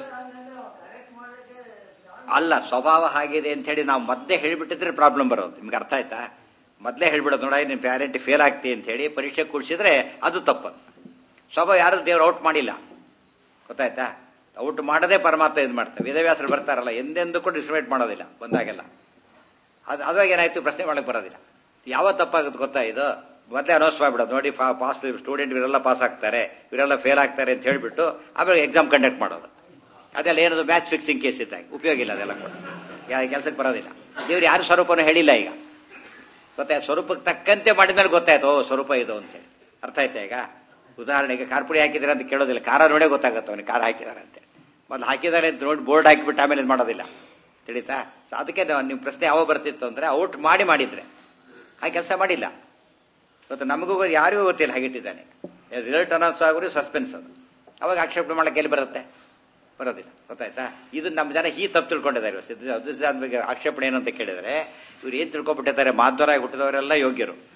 ಅಲ್ಲ ಸ್ವಭಾವ ಹಾಗಿದೆ ಅಂತ ಹೇಳಿ ನಾವು ಮೊದಲೇ ಹೇಳಿಬಿಟ್ಟಿದ್ರೆ ಪ್ರಾಬ್ಲಮ್ ಬರೋದು ನಿಮ್ಗೆ ಅರ್ಥ ಆಯ್ತಾ ಮೊದಲೇ ಹೇಳ್ಬಿಡೋದು ನೋಡ ನಿನ್ ಪ್ಯಾರೆಂಟ್ ಫೇಲ್ ಆಗ್ತಿ ಅಂತ ಹೇಳಿ ಪರೀಕ್ಷೆ ಕೂಡಿಸಿದ್ರೆ ಅದು ತಪ್ಪು ಸ್ವಭಾವ ಯಾರು ದೇವ್ರು ಔಟ್ ಮಾಡಿಲ್ಲ ಗೊತ್ತಾಯ್ತಾ ಔಟ್ ಮಾಡದೆ ಪರಮಾತ್ಮ ಇದು ಮಾಡ್ತಾರೆ ವೇದವ್ಯಾಸರು ಬರ್ತಾರಲ್ಲ ಎಂದೆಂದೂ ಕೂಡ ಡಿಸ್ಕ್ರಿಮಿನೇಟ್ ಮಾಡೋದಿಲ್ಲ ಬಂದಾಗೆಲ್ಲ ಅದು ಅದಾಗ ಏನಾಯ್ತು ಪ್ರಶ್ನೆ ಮಾಡಕ್ ಬರೋದಿಲ್ಲ ಯಾವ ತಪ್ಪಾಗುತ್ತೆ ಗೊತ್ತಾ ಇದು ಮೊದಲೇ ಅನೌನ್ಸ್ ಮಾಡ್ಬಿಡೋದು ನೋಡಿ ಪಾಸ್ ಸ್ಟೂಡೆಂಟ್ ಇವರೆಲ್ಲ ಪಾಸ್ ಆಗ್ತಾರೆ ಇವರೆಲ್ಲ ಫೇಲ್ ಆಗ್ತಾರೆ ಅಂತ ಹೇಳ್ಬಿಟ್ಟು ಆಮೇಲೆ ಎಕ್ಸಾಮ್ ಕಂಡಕ್ಟ್ ಮಾಡೋದು ಅದೆಲ್ಲ ಏನದು ಮ್ಯಾಚ್ ಫಿಕ್ಸಿಂಗ್ ಕೇಸ್ ಇದ್ದಾಗ ಉಪಯೋಗ ಇಲ್ಲ ಅದೆಲ್ಲ ಕೂಡ ಯಾ ಕೆಲಸಕ್ಕೆ ಬರೋದಿಲ್ಲ ದೇವ್ರು ಯಾರು ಸ್ವರೂಪನೂ ಹೇಳಿಲ್ಲ ಈಗ ಗೊತ್ತಾಯ್ತು ಸ್ವರೂಪಕ್ಕೆ ತಕ್ಕಂತೆ ಮಾಡಿದ್ಮೇಲೆ ಗೊತ್ತಾಯ್ತು ಓ ಸ್ವರೂಪ ಇದು ಅಂತೇಳಿ ಅರ್ಥ ಆಯ್ತಾ ಈಗ ಉದಾಹರಣೆಗೆ ಖಾರ ಪುಡಿ ಹಾಕಿದ್ರೆ ಅಂತ ಕೇಳೋದಿಲ್ಲ ಖಾರ ನೋಡೇ ಗೊತ್ತಾಗುತ್ತೆ ಅವನಿಗೆ ಖಾರ ಹಾಕಿದಾರೆ ಅಂತ ಮೊದಲು ಹಾಕಿದ್ದಾರೆ ಅಂತ ನೋಡಿ ಬೋರ್ಡ್ ಹಾಕಿಬಿಟ್ಟು ಆಮೇಲೆ ಇದು ಮಾಡೋದಿಲ್ಲ ತಿಳಿತಾ ಸೊ ಅದಕ್ಕೆ ನಾವು ನಿಮ್ಮ ಪ್ರಶ್ನೆ ಯಾವಾಗ ಬರ್ತಿತ್ತು ಅಂದ್ರೆ ಔಟ್ ಮಾಡಿ ಮಾಡಿದ್ರೆ ಆ ಕೆಲಸ ಮಾಡಿಲ್ಲ ಇವತ್ತು ನಮಗೂ ಗೊ- ಯಾರಿಗೂ ಗೊತ್ತಿಲ್ಲ ಹಾಗಿಟ್ಟಿದ್ದಾನೆ ರಿಸಲ್ಟ್ ಅನೌನ್ಸ್ ಆಗೋರು ಸಸ್ಪೆನ್ಸ್ ಅದು ಅವಾಗ ಆಕ್ಷೇಪಣೆ ಮಾಡಕ್ಕೆ ಎಲ್ಲಿ ಬರುತ್ತೆ ಬರೋದಿಲ್ಲ ಗೊತ್ತಾಯ್ತಾ ಇದು ನಮ್ಮ ಜನ ಈ ತಪ್ಪು ತಿಳ್ಕೊಂಡಿದ್ದಾರೆ ಇವ್ರು. ಸಿದ್ಧ- ಸಿದ್ಧಾಂತ ಬಗ್ಗೆ ಆಕ್ಷೇಪಣೆ ಏನು ಅಂತ ಕೇಳಿದರೆ ಇವ್ರು ಏನ್ ತಿಳ್ಕೊಂಡ್ಬಿಟ್ಟಿದ್ದಾರೆ ಮಾಧ್ವರಾಗಿ ಹುಟ್ಟಿದವರೆಲ್ಲ ಯೋಗ್ಯರು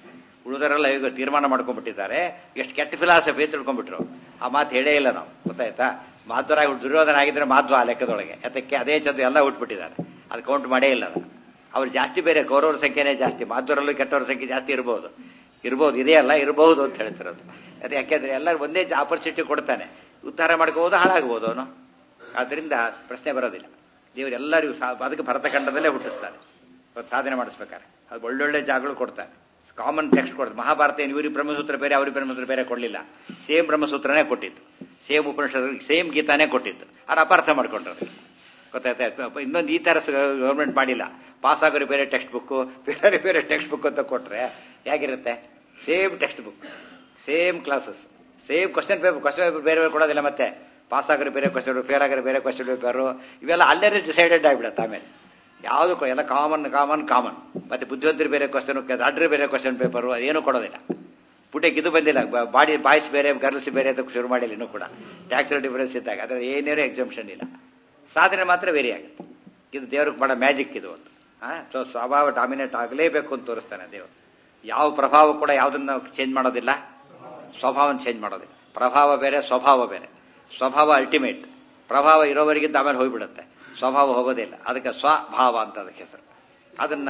ಉಳಿದರೆಲ್ಲ ಈಗ ತೀರ್ಮಾನ ಮಾಡ್ಕೊಂಡ್ಬಿಟ್ಟಿದ್ದಾರೆ ಎಷ್ಟು ಕೆಟ್ಟ ಫಿಲಾಸಫಿ ತಿಳ್ಕೊಂಡ್ಬಿಟ್ರು ಆ ಮಾತು ಹೇಳೇ ಇಲ್ಲ ನಾವು ಗೊತ್ತಾಯ್ತಾ ಮಾಧ್ವರ ದುರ್ಯೋಧನ ಆಗಿದ್ರೆ ಮಾಧ್ವ ಆ ಲೆಕ್ಕದೊಳಗೆ ಅದಕ್ಕೆ ಅದೇ ಚಂದ ಎಲ್ಲ ಹುಟ್ಬಿಟ್ಟಿದ್ದಾರೆ ಅದು ಕೌಂಟ್ ಮಾಡೇ ಇಲ್ಲ ಅದು ಅವ್ರು ಜಾಸ್ತಿ ಬೇರೆ ಕೌರವರ ಸಂಖ್ಯೆನೇ ಜಾಸ್ತಿ ಮಾಧ್ವರಲ್ಲೂ ಕೆಟ್ಟವ್ರ ಸಂಖ್ಯೆ ಜಾಸ್ತಿ ಇರ್ಬೋದು ಇರ್ಬೋದು ಇದೆಯಲ್ಲ ಇರಬಹುದು ಅಂತ ಹೇಳ್ತಿರೋದು ಅದು ಯಾಕೆಂದ್ರೆ ಎಲ್ಲರೂ ಒಂದೇ ಆಪರ್ಚುನಿಟಿ ಕೊಡ್ತಾನೆ ಉದ್ಧಾರ ಮಾಡ್ಕೋಬೋದು ಹಾಳಾಗ್ಬೋದು ಅವನು ಆದ್ರಿಂದ ಪ್ರಶ್ನೆ ಬರೋದಿಲ್ಲ ದೇವರು ಎಲ್ಲರಿಗೂ ಸಾ ಅದಕ್ಕೆ ಭರತಖಂಡದಲ್ಲೇ ಹುಟ್ಟಿಸ್ತಾನೆ ಇವತ್ತು ಸಾಧನೆ ಮಾಡಿಸ್ಬೇಕಾರೆ ಅದು ಒಳ್ಳೊಳ್ಳೆ ಜಾಗಗಳು ಕೊಡ್ತಾನೆ ಕಾಮನ್ ಟೆಕ್ಸ್ಟ್ ಕೊಡ್ತಾರೆ ಮಹಾಭಾರತ ಏನು ಇವ್ರಿಗೆ ಬ್ರಹ್ಮಸೂತ್ರ ಬೇರೆ ಅವ್ರಿಗೆ ಬ್ರಹ್ಮಸೂತ್ರ ಬೇರೆ ಕೊಡಲಿಲ್ಲ ಸೇಮ್ ಬ್ರಹ್ಮಸೂತ್ರನೇ ಕೊಟ್ಟಿತ್ತು ಸೇಮ್ ಉಪನಿಷತ್ ಸೇಮ್ ಗೀತಾನೇ ಕೊಟ್ಟಿತ್ತು ಅದು ಅಪಾರ್ಥ ಮಾಡ್ಕೊಂಡ್ರು ಗೊತ್ತಾಯ್ತಾ ಇನ್ನೊಂದು ಈ ತರ ಗೌರ್ಮೆಂಟ್ ಮಾಡಿಲ್ಲ ಪಾಸ್ ಆಗೋರು ಬೇರೆ ಟೆಕ್ಸ್ಟ್ ಬುಕ್ಕು ಬೇರೆ ಬೇರೆ ಟೆಕ್ಸ್ಟ್ ಬುಕ್ ಅಂತ ಕೊಟ್ರೆ ಹೇಗಿರುತ್ತೆ same text book same classes same question paper question paper ಬೇರೆ ಬೇರೆ ಕೊಡೋದಿಲ್ಲ ಮತ್ತೆ ಪಾಸ್ ಆಗೋರು ಬೇರೆ ಕ್ವಶನ್ ಫೇಲ್ ಆಗೋರು ಬೇರೆ ಕ್ವಶನ್ ಪೇಪರು ಇವೆಲ್ಲ ಅಲ್ಲೇ ಡಿಸೈಡೆಡ್ ಆಗಿಬಿಡುತ್ತೆ ಆಮೇಲೆ ಯಾವುದು ಎಲ್ಲ ಕಾಮನ್ ಕಾಮನ್ ಕಾಮನ್ ಮತ್ತೆ ಬುದ್ಧಿವಂತರು ಬೇರೆ ಕ್ವಶನ್ ಅಡ್ರಿ ಬೇರೆ ಕ್ವಶನ್ ಪೇಪರು ಅದೇನು ಕೊಡೋದಿಲ್ಲ ಪುಟಕ್ಕೆ ಇದು ಬಂದಿಲ್ಲ ಬಾಡಿ ಬಾಯ್ಸ್ ಬೇರೆ ಗರ್ಲ್ಸ್ ಬೇರೆ ಅಂತ ಶುರು ಮಾಡಿಲ್ಲ ಇನ್ನೂ ಕೂಡ ಟ್ಯಾಕ್ಸ್ ಡಿಫರೆನ್ಸ್ ಇದ್ದಾಗ ಅದ್ರ ಏನೇನೋ ಎಕ್ಸಾಮ್ಷನ್ ಇಲ್ಲ ಸಾಧನೆ ಮಾತ್ರ ವೇರಿ ಆಗುತ್ತೆ ಇದು ದೇವ್ರಿಗೆ ಬಹಳ ಮ್ಯಾಜಿಕ್ ಇದು ಒಂದು ಸೊ ಸ್ವಭಾವ ಡಾಮಿನೇಟ್ ಆಗಲೇಬೇಕು ಅಂತ ತೋರಿಸ್ತಾನೆ ದೇವರು ಯಾವ ಪ್ರಭಾವ ಕೂಡ ಯಾವುದನ್ನ ಚೇಂಜ್ ಮಾಡೋದಿಲ್ಲ ಸ್ವಭಾವನ ಚೇಂಜ್ ಮಾಡೋದಿಲ್ಲ ಪ್ರಭಾವ ಬೇರೆ ಸ್ವಭಾವ ಬೇರೆ ಸ್ವಭಾವ ಅಲ್ಟಿಮೇಟ್ ಪ್ರಭಾವ ಇರೋವರೆಗಿಂದ ಆಮೇಲೆ ಹೋಗ್ಬಿಡುತ್ತೆ ಸ್ವಭಾವ ಹೋಗೋದಿಲ್ಲ ಅದಕ್ಕೆ ಸ್ವಭಾವ ಅಂತ ಅದಕ್ಕೆ ಹೆಸರು ಅದನ್ನ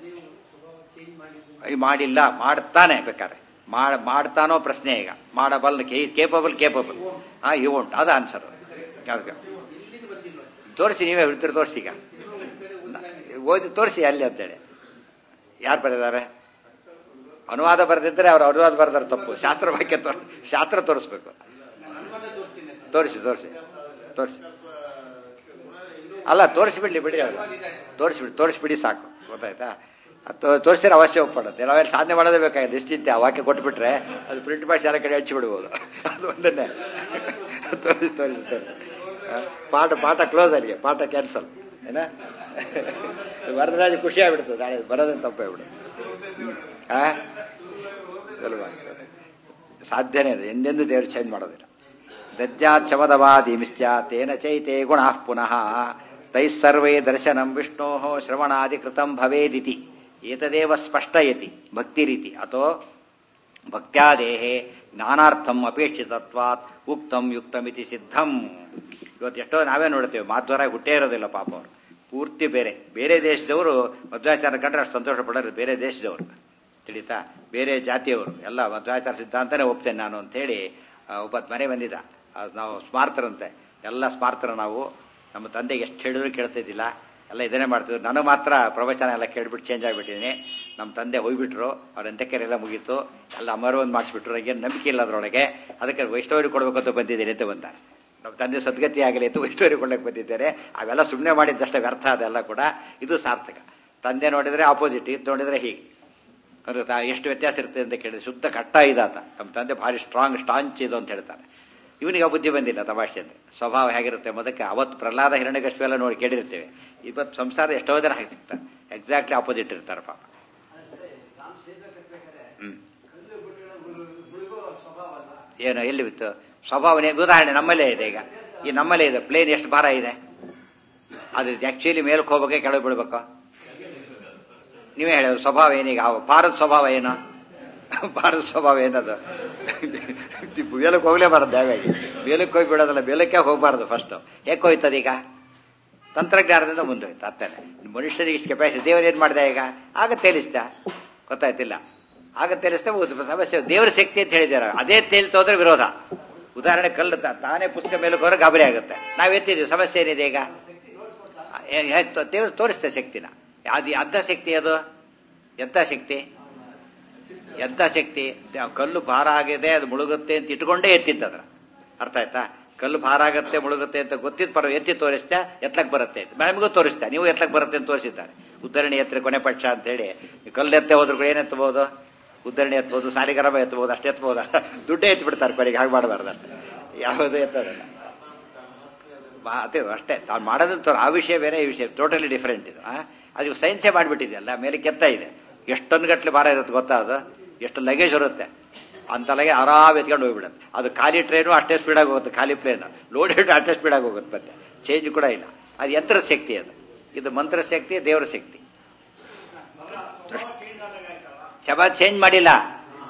ಈ ಮಾಡಿಲ್ಲ ಮಾಡ್ತಾನೆ ಬೇಕಾದ್ರೆ ಮಾಡ್ ಮಾಡ್ತಾನೋ ಪ್ರಶ್ನೆ ಈಗ ಮಾಡಬಲ್ ಕೇಪಬಲ್ ಕೇಪಬಲ್ ಹಾ ಇವು ಉಂಟು ಅದು ಆನ್ಸರ್ ಅದಕ್ಕೆ ತೋರಿಸಿ ನೀವೇ ಹೇಳ್ತೀರಿ ತೋರಿಸಿ ಈಗ ಓದಿ ತೋರಿಸಿ ಅಲ್ಲಿ ಅಂತೇಳಿ ಯಾರು ಬರೆದಾರೆ ಅನುವಾದ ಬರೆದಿದ್ರೆ ಅವ್ರು ಅನುವಾದ ಬರೆದಾರೆ ತಪ್ಪು ಶಾಸ್ತ್ರ ವಾಕ್ಯ ತೋರ್ ಶಾಸ್ತ್ರ ತೋರಿಸ್ಬೇಕು ತೋರಿಸಿ ತೋರಿಸಿ ತೋರಿಸಿ ಅಲ್ಲ ತೋರಿಸಿಬಿಡ್ಲಿ ಬಿಡಿ ಅವ್ರು ತೋರಿಸ್ಬಿಡಿ ತೋರಿಸ್ಬಿಡಿ ಸಾಕು ಗೊತ್ತಾಯ್ತಾ ತೋರಿಸಿದ್ರೆ ಅವಶ್ಯ ಒಪ್ಪಡುತ್ತೆ ನಾವೆಲ್ಲ ಸಾಧನೆ ಮಾಡೋದೇ ಬೇಕಾಗಿದೆ ನಿಶ್ಚಿಂತೆ ಆ ವಾಕ್ಯ ಕೊಟ್ಬಿಟ್ರೆ ಅದು ಪ್ರಿಂಟ್ ಮಾಡಿ ಎಲ್ಲ ಕಡೆ ಹಚ್ಚಿ ಬಿಡ್ಬೋದು ಅದು ಒಂದನ್ನೇ ತೋರಿಸಿ ತೋರಿಸಿ ತೋರಿಸಿ ಪಾಠ ಪಾಠ ಕ್ಲೋಸ್ ಅಲ್ಲಿಗೆ ಪಾಠ ಕ್ಯಾನ್ಸಲ್ ಏನ ವರದರಾಜ ಖುಷಿ ಆಗ್ಬಿಡ್ತದೆ ನಾಳೆ ಬರೋದಂತ ತಪ್ಪಾಗ್ಬಿಡು ಆ ಸಾಧ್ಯನೇ ಇದೆ ಎಂದೆಂದೂ ದೇವರು ಚೇಂಜ್ ಮಾಡೋದಿಲ್ಲ ದಜ್ಜಾತ್ ಶಮದವಾದಿಮಿಶ್ಚ ತೇನ ಚೈತೆ ಗುಣ ಪುನಃ ತೈಸ್ಸರ್ವೇ ದರ್ಶನಂ ವಿಷ್ಣೋ ಶ್ರವಣಾದಿ ಕೃತಂ ಭವೇದಿತಿ ಏತದೇವ ಸ್ಪಷ್ಟಯತಿ ಭಕ್ತಿರೀತಿ ಅಥೋ ಭಕ್ತ್ಯಾದೇಹೇ ಜ್ಞಾನಾರ್ಥಂ ಅಪೇಕ್ಷಿತತ್ವಾತ್ ಉಕ್ತಂ ಯುಕ್ತಮಿತಿ ಸಿದ್ಧಂ ಇವತ್ತು ಎಷ್ಟೋ ನಾವೇ ನೋಡ್ತೇವೆ ಮಾಧ್ವರ ಹುಟ್ಟೇ ಇರೋದಿಲ್ಲ ಪಾಪ ಅವರು ಪೂರ್ತಿ ಬೇರೆ ಬೇರೆ ದೇಶದವರು ಮಧ್ವಾಚಾರ ಕಂಡ್ರೆ ಅಷ್ಟು ಸಂತೋಷ ಪಡೋರು ಬೇರೆ ದೇಶದವರು ತಿಳಿತಾ ಬೇರೆ ಜಾತಿಯವರು ಎಲ್ಲ ಮಧ್ವಾಚಾರ ಸಿದ್ಧಾಂತನೇ ಒಪ್ತೇನೆ ನಾನು ಅಂತ ಹೇಳಿ ಒಬ್ಬ ಮನೆ ಬಂದಿದ್ದ ನಾವು ಸ್ಮಾರ್ತರಂತೆ ಎಲ್ಲ ಸ್ಮಾರ್ತರ ನಾವು ನಮ್ಮ ತಂದೆಗೆ ಎಷ್ಟು ಹೇಳಿದ್ರು ಕೇಳ್ತಿದ್ದಿಲ್ಲ ಎಲ್ಲ ಇದನ್ನೇ ಮಾಡ್ತಿದ್ರು ನನಗೆ ಮಾತ್ರ ಪ್ರವಚನ ಎಲ್ಲ ಕೇಳ್ಬಿಟ್ಟು ಚೇಂಜ್ ಆಗಿಬಿಟ್ಟಿದ್ದೀನಿ ನಮ್ಮ ತಂದೆ ಹೋಗ್ಬಿಟ್ರು ಅವ್ರ ಅಂತ್ಯಕ್ರಿಯೆಲ್ಲ ಮುಗೀತು ಎಲ್ಲ ಅಮರು ಒಂದು ಮಾಡಿಸ್ಬಿಟ್ರು ನನಗೆ ನಂಬಿಕೆ ಇಲ್ಲ ಅದರೊಳಗೆ ಅದಕ್ಕೆ ವೈಷ್ಣವರಿಗೆ ಕೊಡಬೇಕು ಅಂತ ಬಂದಿದ್ದೀನಿ ಅಂತ ಬಂತಾರೆ ನಮ್ಮ ತಂದೆ ಸದ್ಗತಿ ಆಗಲಿ ಅಂತ ವೈಷ್ಣವರಿಗೆ ಕೊಡಕ್ಕೆ ಬಂದಿದ್ದಾರೆ ಅವೆಲ್ಲ ಸುಮ್ಮನೆ ಮಾಡಿದ್ದಷ್ಟೇ ವ್ಯರ್ಥ ಅದೆಲ್ಲ ಕೂಡ ಇದು ಸಾರ್ಥಕ ತಂದೆ ನೋಡಿದ್ರೆ ಆಪೋಸಿಟ್ ಇದು ನೋಡಿದ್ರೆ ಹೀಗೆ ಅಂದ್ರೆ ಎಷ್ಟು ವ್ಯತ್ಯಾಸ ಇರುತ್ತೆ ಅಂತ ಕೇಳಿದ್ರೆ ಶುದ್ಧ ಕಟ್ಟ ಇದಾತ ನಮ್ಮ ತಂದೆ ಭಾರಿ ಸ್ಟ್ರಾಂಗ್ ಸ್ಟಾಂಚ್ ಇದು ಅಂತ ಹೇಳ್ತಾರೆ ಇವನಿಗೆ ಆ ಬುದ್ಧಿ ಬಂದಿಲ್ಲ ತಮಾಷೆ ಅಂದ್ರೆ ಸ್ವಭಾವ ಹೇಗಿರುತ್ತೆ ಮೊದಕ್ಕೆ ಅವತ್ತು ಪ್ರಹ್ಲಾದ ಹಿರಣ್ಯಕಶ್ಯಪ ಎಲ್ಲ ನೋಡಿ ಕೇಳಿರ್ತೇವೆ ಇವತ್ತು ಸಂಸಾರ ಎಷ್ಟೋ ಜನ ಹಾಗೆ ಸಿಗ್ತಾರೆ ಎಕ್ಸಾಕ್ಟ್ಲಿ ಆಪೋಸಿಟ್ ಇರ್ತಾರೆ ಪಾಪ ಹ್ಮ್ ಏನು ಎಲ್ಲಿ ಬಿತ್ತು ಸ್ವಭಾವನೆ ಉದಾಹರಣೆ ನಮ್ಮಲ್ಲೇ ಇದೆ ಈಗ ಈ ನಮ್ಮಲ್ಲೇ ಇದೆ ಪ್ಲೇನ್ ಎಷ್ಟು ಭಾರ ಇದೆ ಅದು ಆಕ್ಚುಲಿ ಮೇಲಕ್ಕೆ ಹೋಗ್ಬೇಕೆ ಕೆಳಗೆ ಬೀಳ್ಬೇಕು ನೀವೇ ಹೇಳೋದು ಸ್ವಭಾವ ಏನೀಗ ಭಾರತ ಸ್ವಭಾವ ಏನು ಭಾರತ ಸ್ವಭಾವ ಏನದು ಮೇಲಕ್ಕೆ ಹೋಗ್ಲೇಬಾರದು ಯಾವಾಗಿ ಮೇಲಕ್ಕೆ ಹೋಗಿ ಬಿಡೋದಲ್ಲ ಮೇಲಕ್ಕೆ ಹೋಗಬಾರದು ಫಸ್ಟ್ ಹೇಗೆ ಹೋಯ್ತದ ಈಗ ತಂತ್ರಜ್ಞಾನದಿಂದ ಮುಂದೋಯ್ತು ಅತ್ತನೆ ಮನುಷ್ಯನಿಗೆ ಇಷ್ಟು ಕೆಪಾಸಿಟಿ ದೇವರು ಏನ್ ಮಾಡಿದ ಈಗ ಆಗ ತೇಲಿಸ್ತ ಗೊತ್ತಾಯ್ತಿಲ್ಲ ಆಗ ತೇಲಿಸ್ತಾ ಸಮಸ್ಯೆ ದೇವರ ಶಕ್ತಿ ಅಂತ ಹೇಳಿದಾರೆ ಅದೇ ತೇಲ್ತು ಹೋದ್ರೆ ವಿರೋಧ ಉದಾಹರಣೆ ಕಲ್ಲು ತಾನೇ ಪುಸ್ತಕ ಮೇಲೆ ಹೋದ್ರೆ ಗಾಬರಿ ಆಗುತ್ತೆ ನಾವ್ ಎತ್ತಿದ್ವಿ ಸಮಸ್ಯೆ ಏನಿದೆ ಈಗ ದೇವರು ತೋರಿಸ್ತಾ ಶಕ್ತಿನ ಅದು ಅರ್ಧ ಶಕ್ತಿ ಅದು ಎಂತ ಶಕ್ತಿ ಎಂತ ಶಕ್ತಿ ಕಲ್ಲು ಭಾರ ಆಗಿದೆ ಅದು ಮುಳುಗುತ್ತೆ ಅಂತ ಇಟ್ಕೊಂಡೇ ಎತ್ತಿದ್ದದ್ರ ಅರ್ಥ ಆಯ್ತಾ ಕಲ್ಲು ಭಾರ ಆಗತ್ತೆ ಮುಳುಗುತ್ತೆ ಅಂತ ಗೊತ್ತಿದ್ ಪರ ಎತ್ತಿ ತೋರಿಸ್ತಾ ಎತ್ಲಕ್ ಬರುತ್ತೆ ನಮಗೂ ತೋರಿಸ್ತಾ ನೀವು ಎತ್ಲಕ್ ಬರುತ್ತೆ ಅಂತ ತೋರಿಸಿದ್ದಾರೆ ಉದ್ದರಣೆ ಎತ್ತರ ಕೊನೆ ಪಕ್ಷ ಅಂತ ಹೇಳಿ ಕಲ್ಲು ಎತ್ತೆ ಹೋದ್ರು ಕೂಡ ಏನ್ ಎತ್ತಬಹುದು ಉದ್ದರಣೆ ಎತ್ಬೋದು ಸಾಲಿಗರಬ ಎತ್ತಬಹುದು ಅಷ್ಟೇ ಎತ್ತಬಹುದು ದುಡ್ಡೇ ಎತ್ತು ಬಿಡ್ತಾರೆ ಕೊನೆಗೆ ಹಾಗೆ ಮಾಡಬಾರ್ದು ಯಾವುದು ಎತ್ತೋದಲ್ಲ ಅದೇ ಅಷ್ಟೇ ತಾವು ಮಾಡೋದಂತ ಆ ವಿಷಯ ಬೇರೆ ಈ ವಿಷಯ ಟೋಟಲಿ ಡಿಫರೆಂಟ್ ಇದು ಅದು ಸೈನ್ಸೇ ಮಾಡಿಬಿಟ್ಟಿದೆಯಲ್ಲ ಮೇಲೆ ಕೆತ್ತ ಇದೆ ಎಷ್ಟೊಂದು ಗಟ್ಟಲೆ ಭಾರ ಇರುತ್ತೆ ಗೊತ್ತಾ ಅದು ಎಷ್ಟು ಲಗೇಜ್ ಇರುತ್ತೆ ಅಂತ ಲಗೇಜ್ ಆರಾಮ್ ಎತ್ಕೊಂಡು ಹೋಗ್ಬಿಡುತ್ತೆ ಅದು ಖಾಲಿ ಟ್ರೈನು ಅಷ್ಟೇ ಸ್ಪೀಡಾಗಿ ಹೋಗುತ್ತೆ ಖಾಲಿ ಪ್ಲೇನ್ ಲೋಡೆಡ್ ಅಷ್ಟೇ ಸ್ಪೀಡಾಗಿ ಹೋಗುತ್ತೆ ಮತ್ತೆ ಚೇಂಜ್ ಕೂಡ ಇಲ್ಲ ಅದು ಯಂತ್ರ ಶಕ್ತಿ ಅದು ಇದು ಮಂತ್ರ ಶಕ್ತಿ ದೇವರ ಶಕ್ತಿ ಕ್ಷಮ ಚೇಂಜ್ ಮಾಡಿಲ್ಲ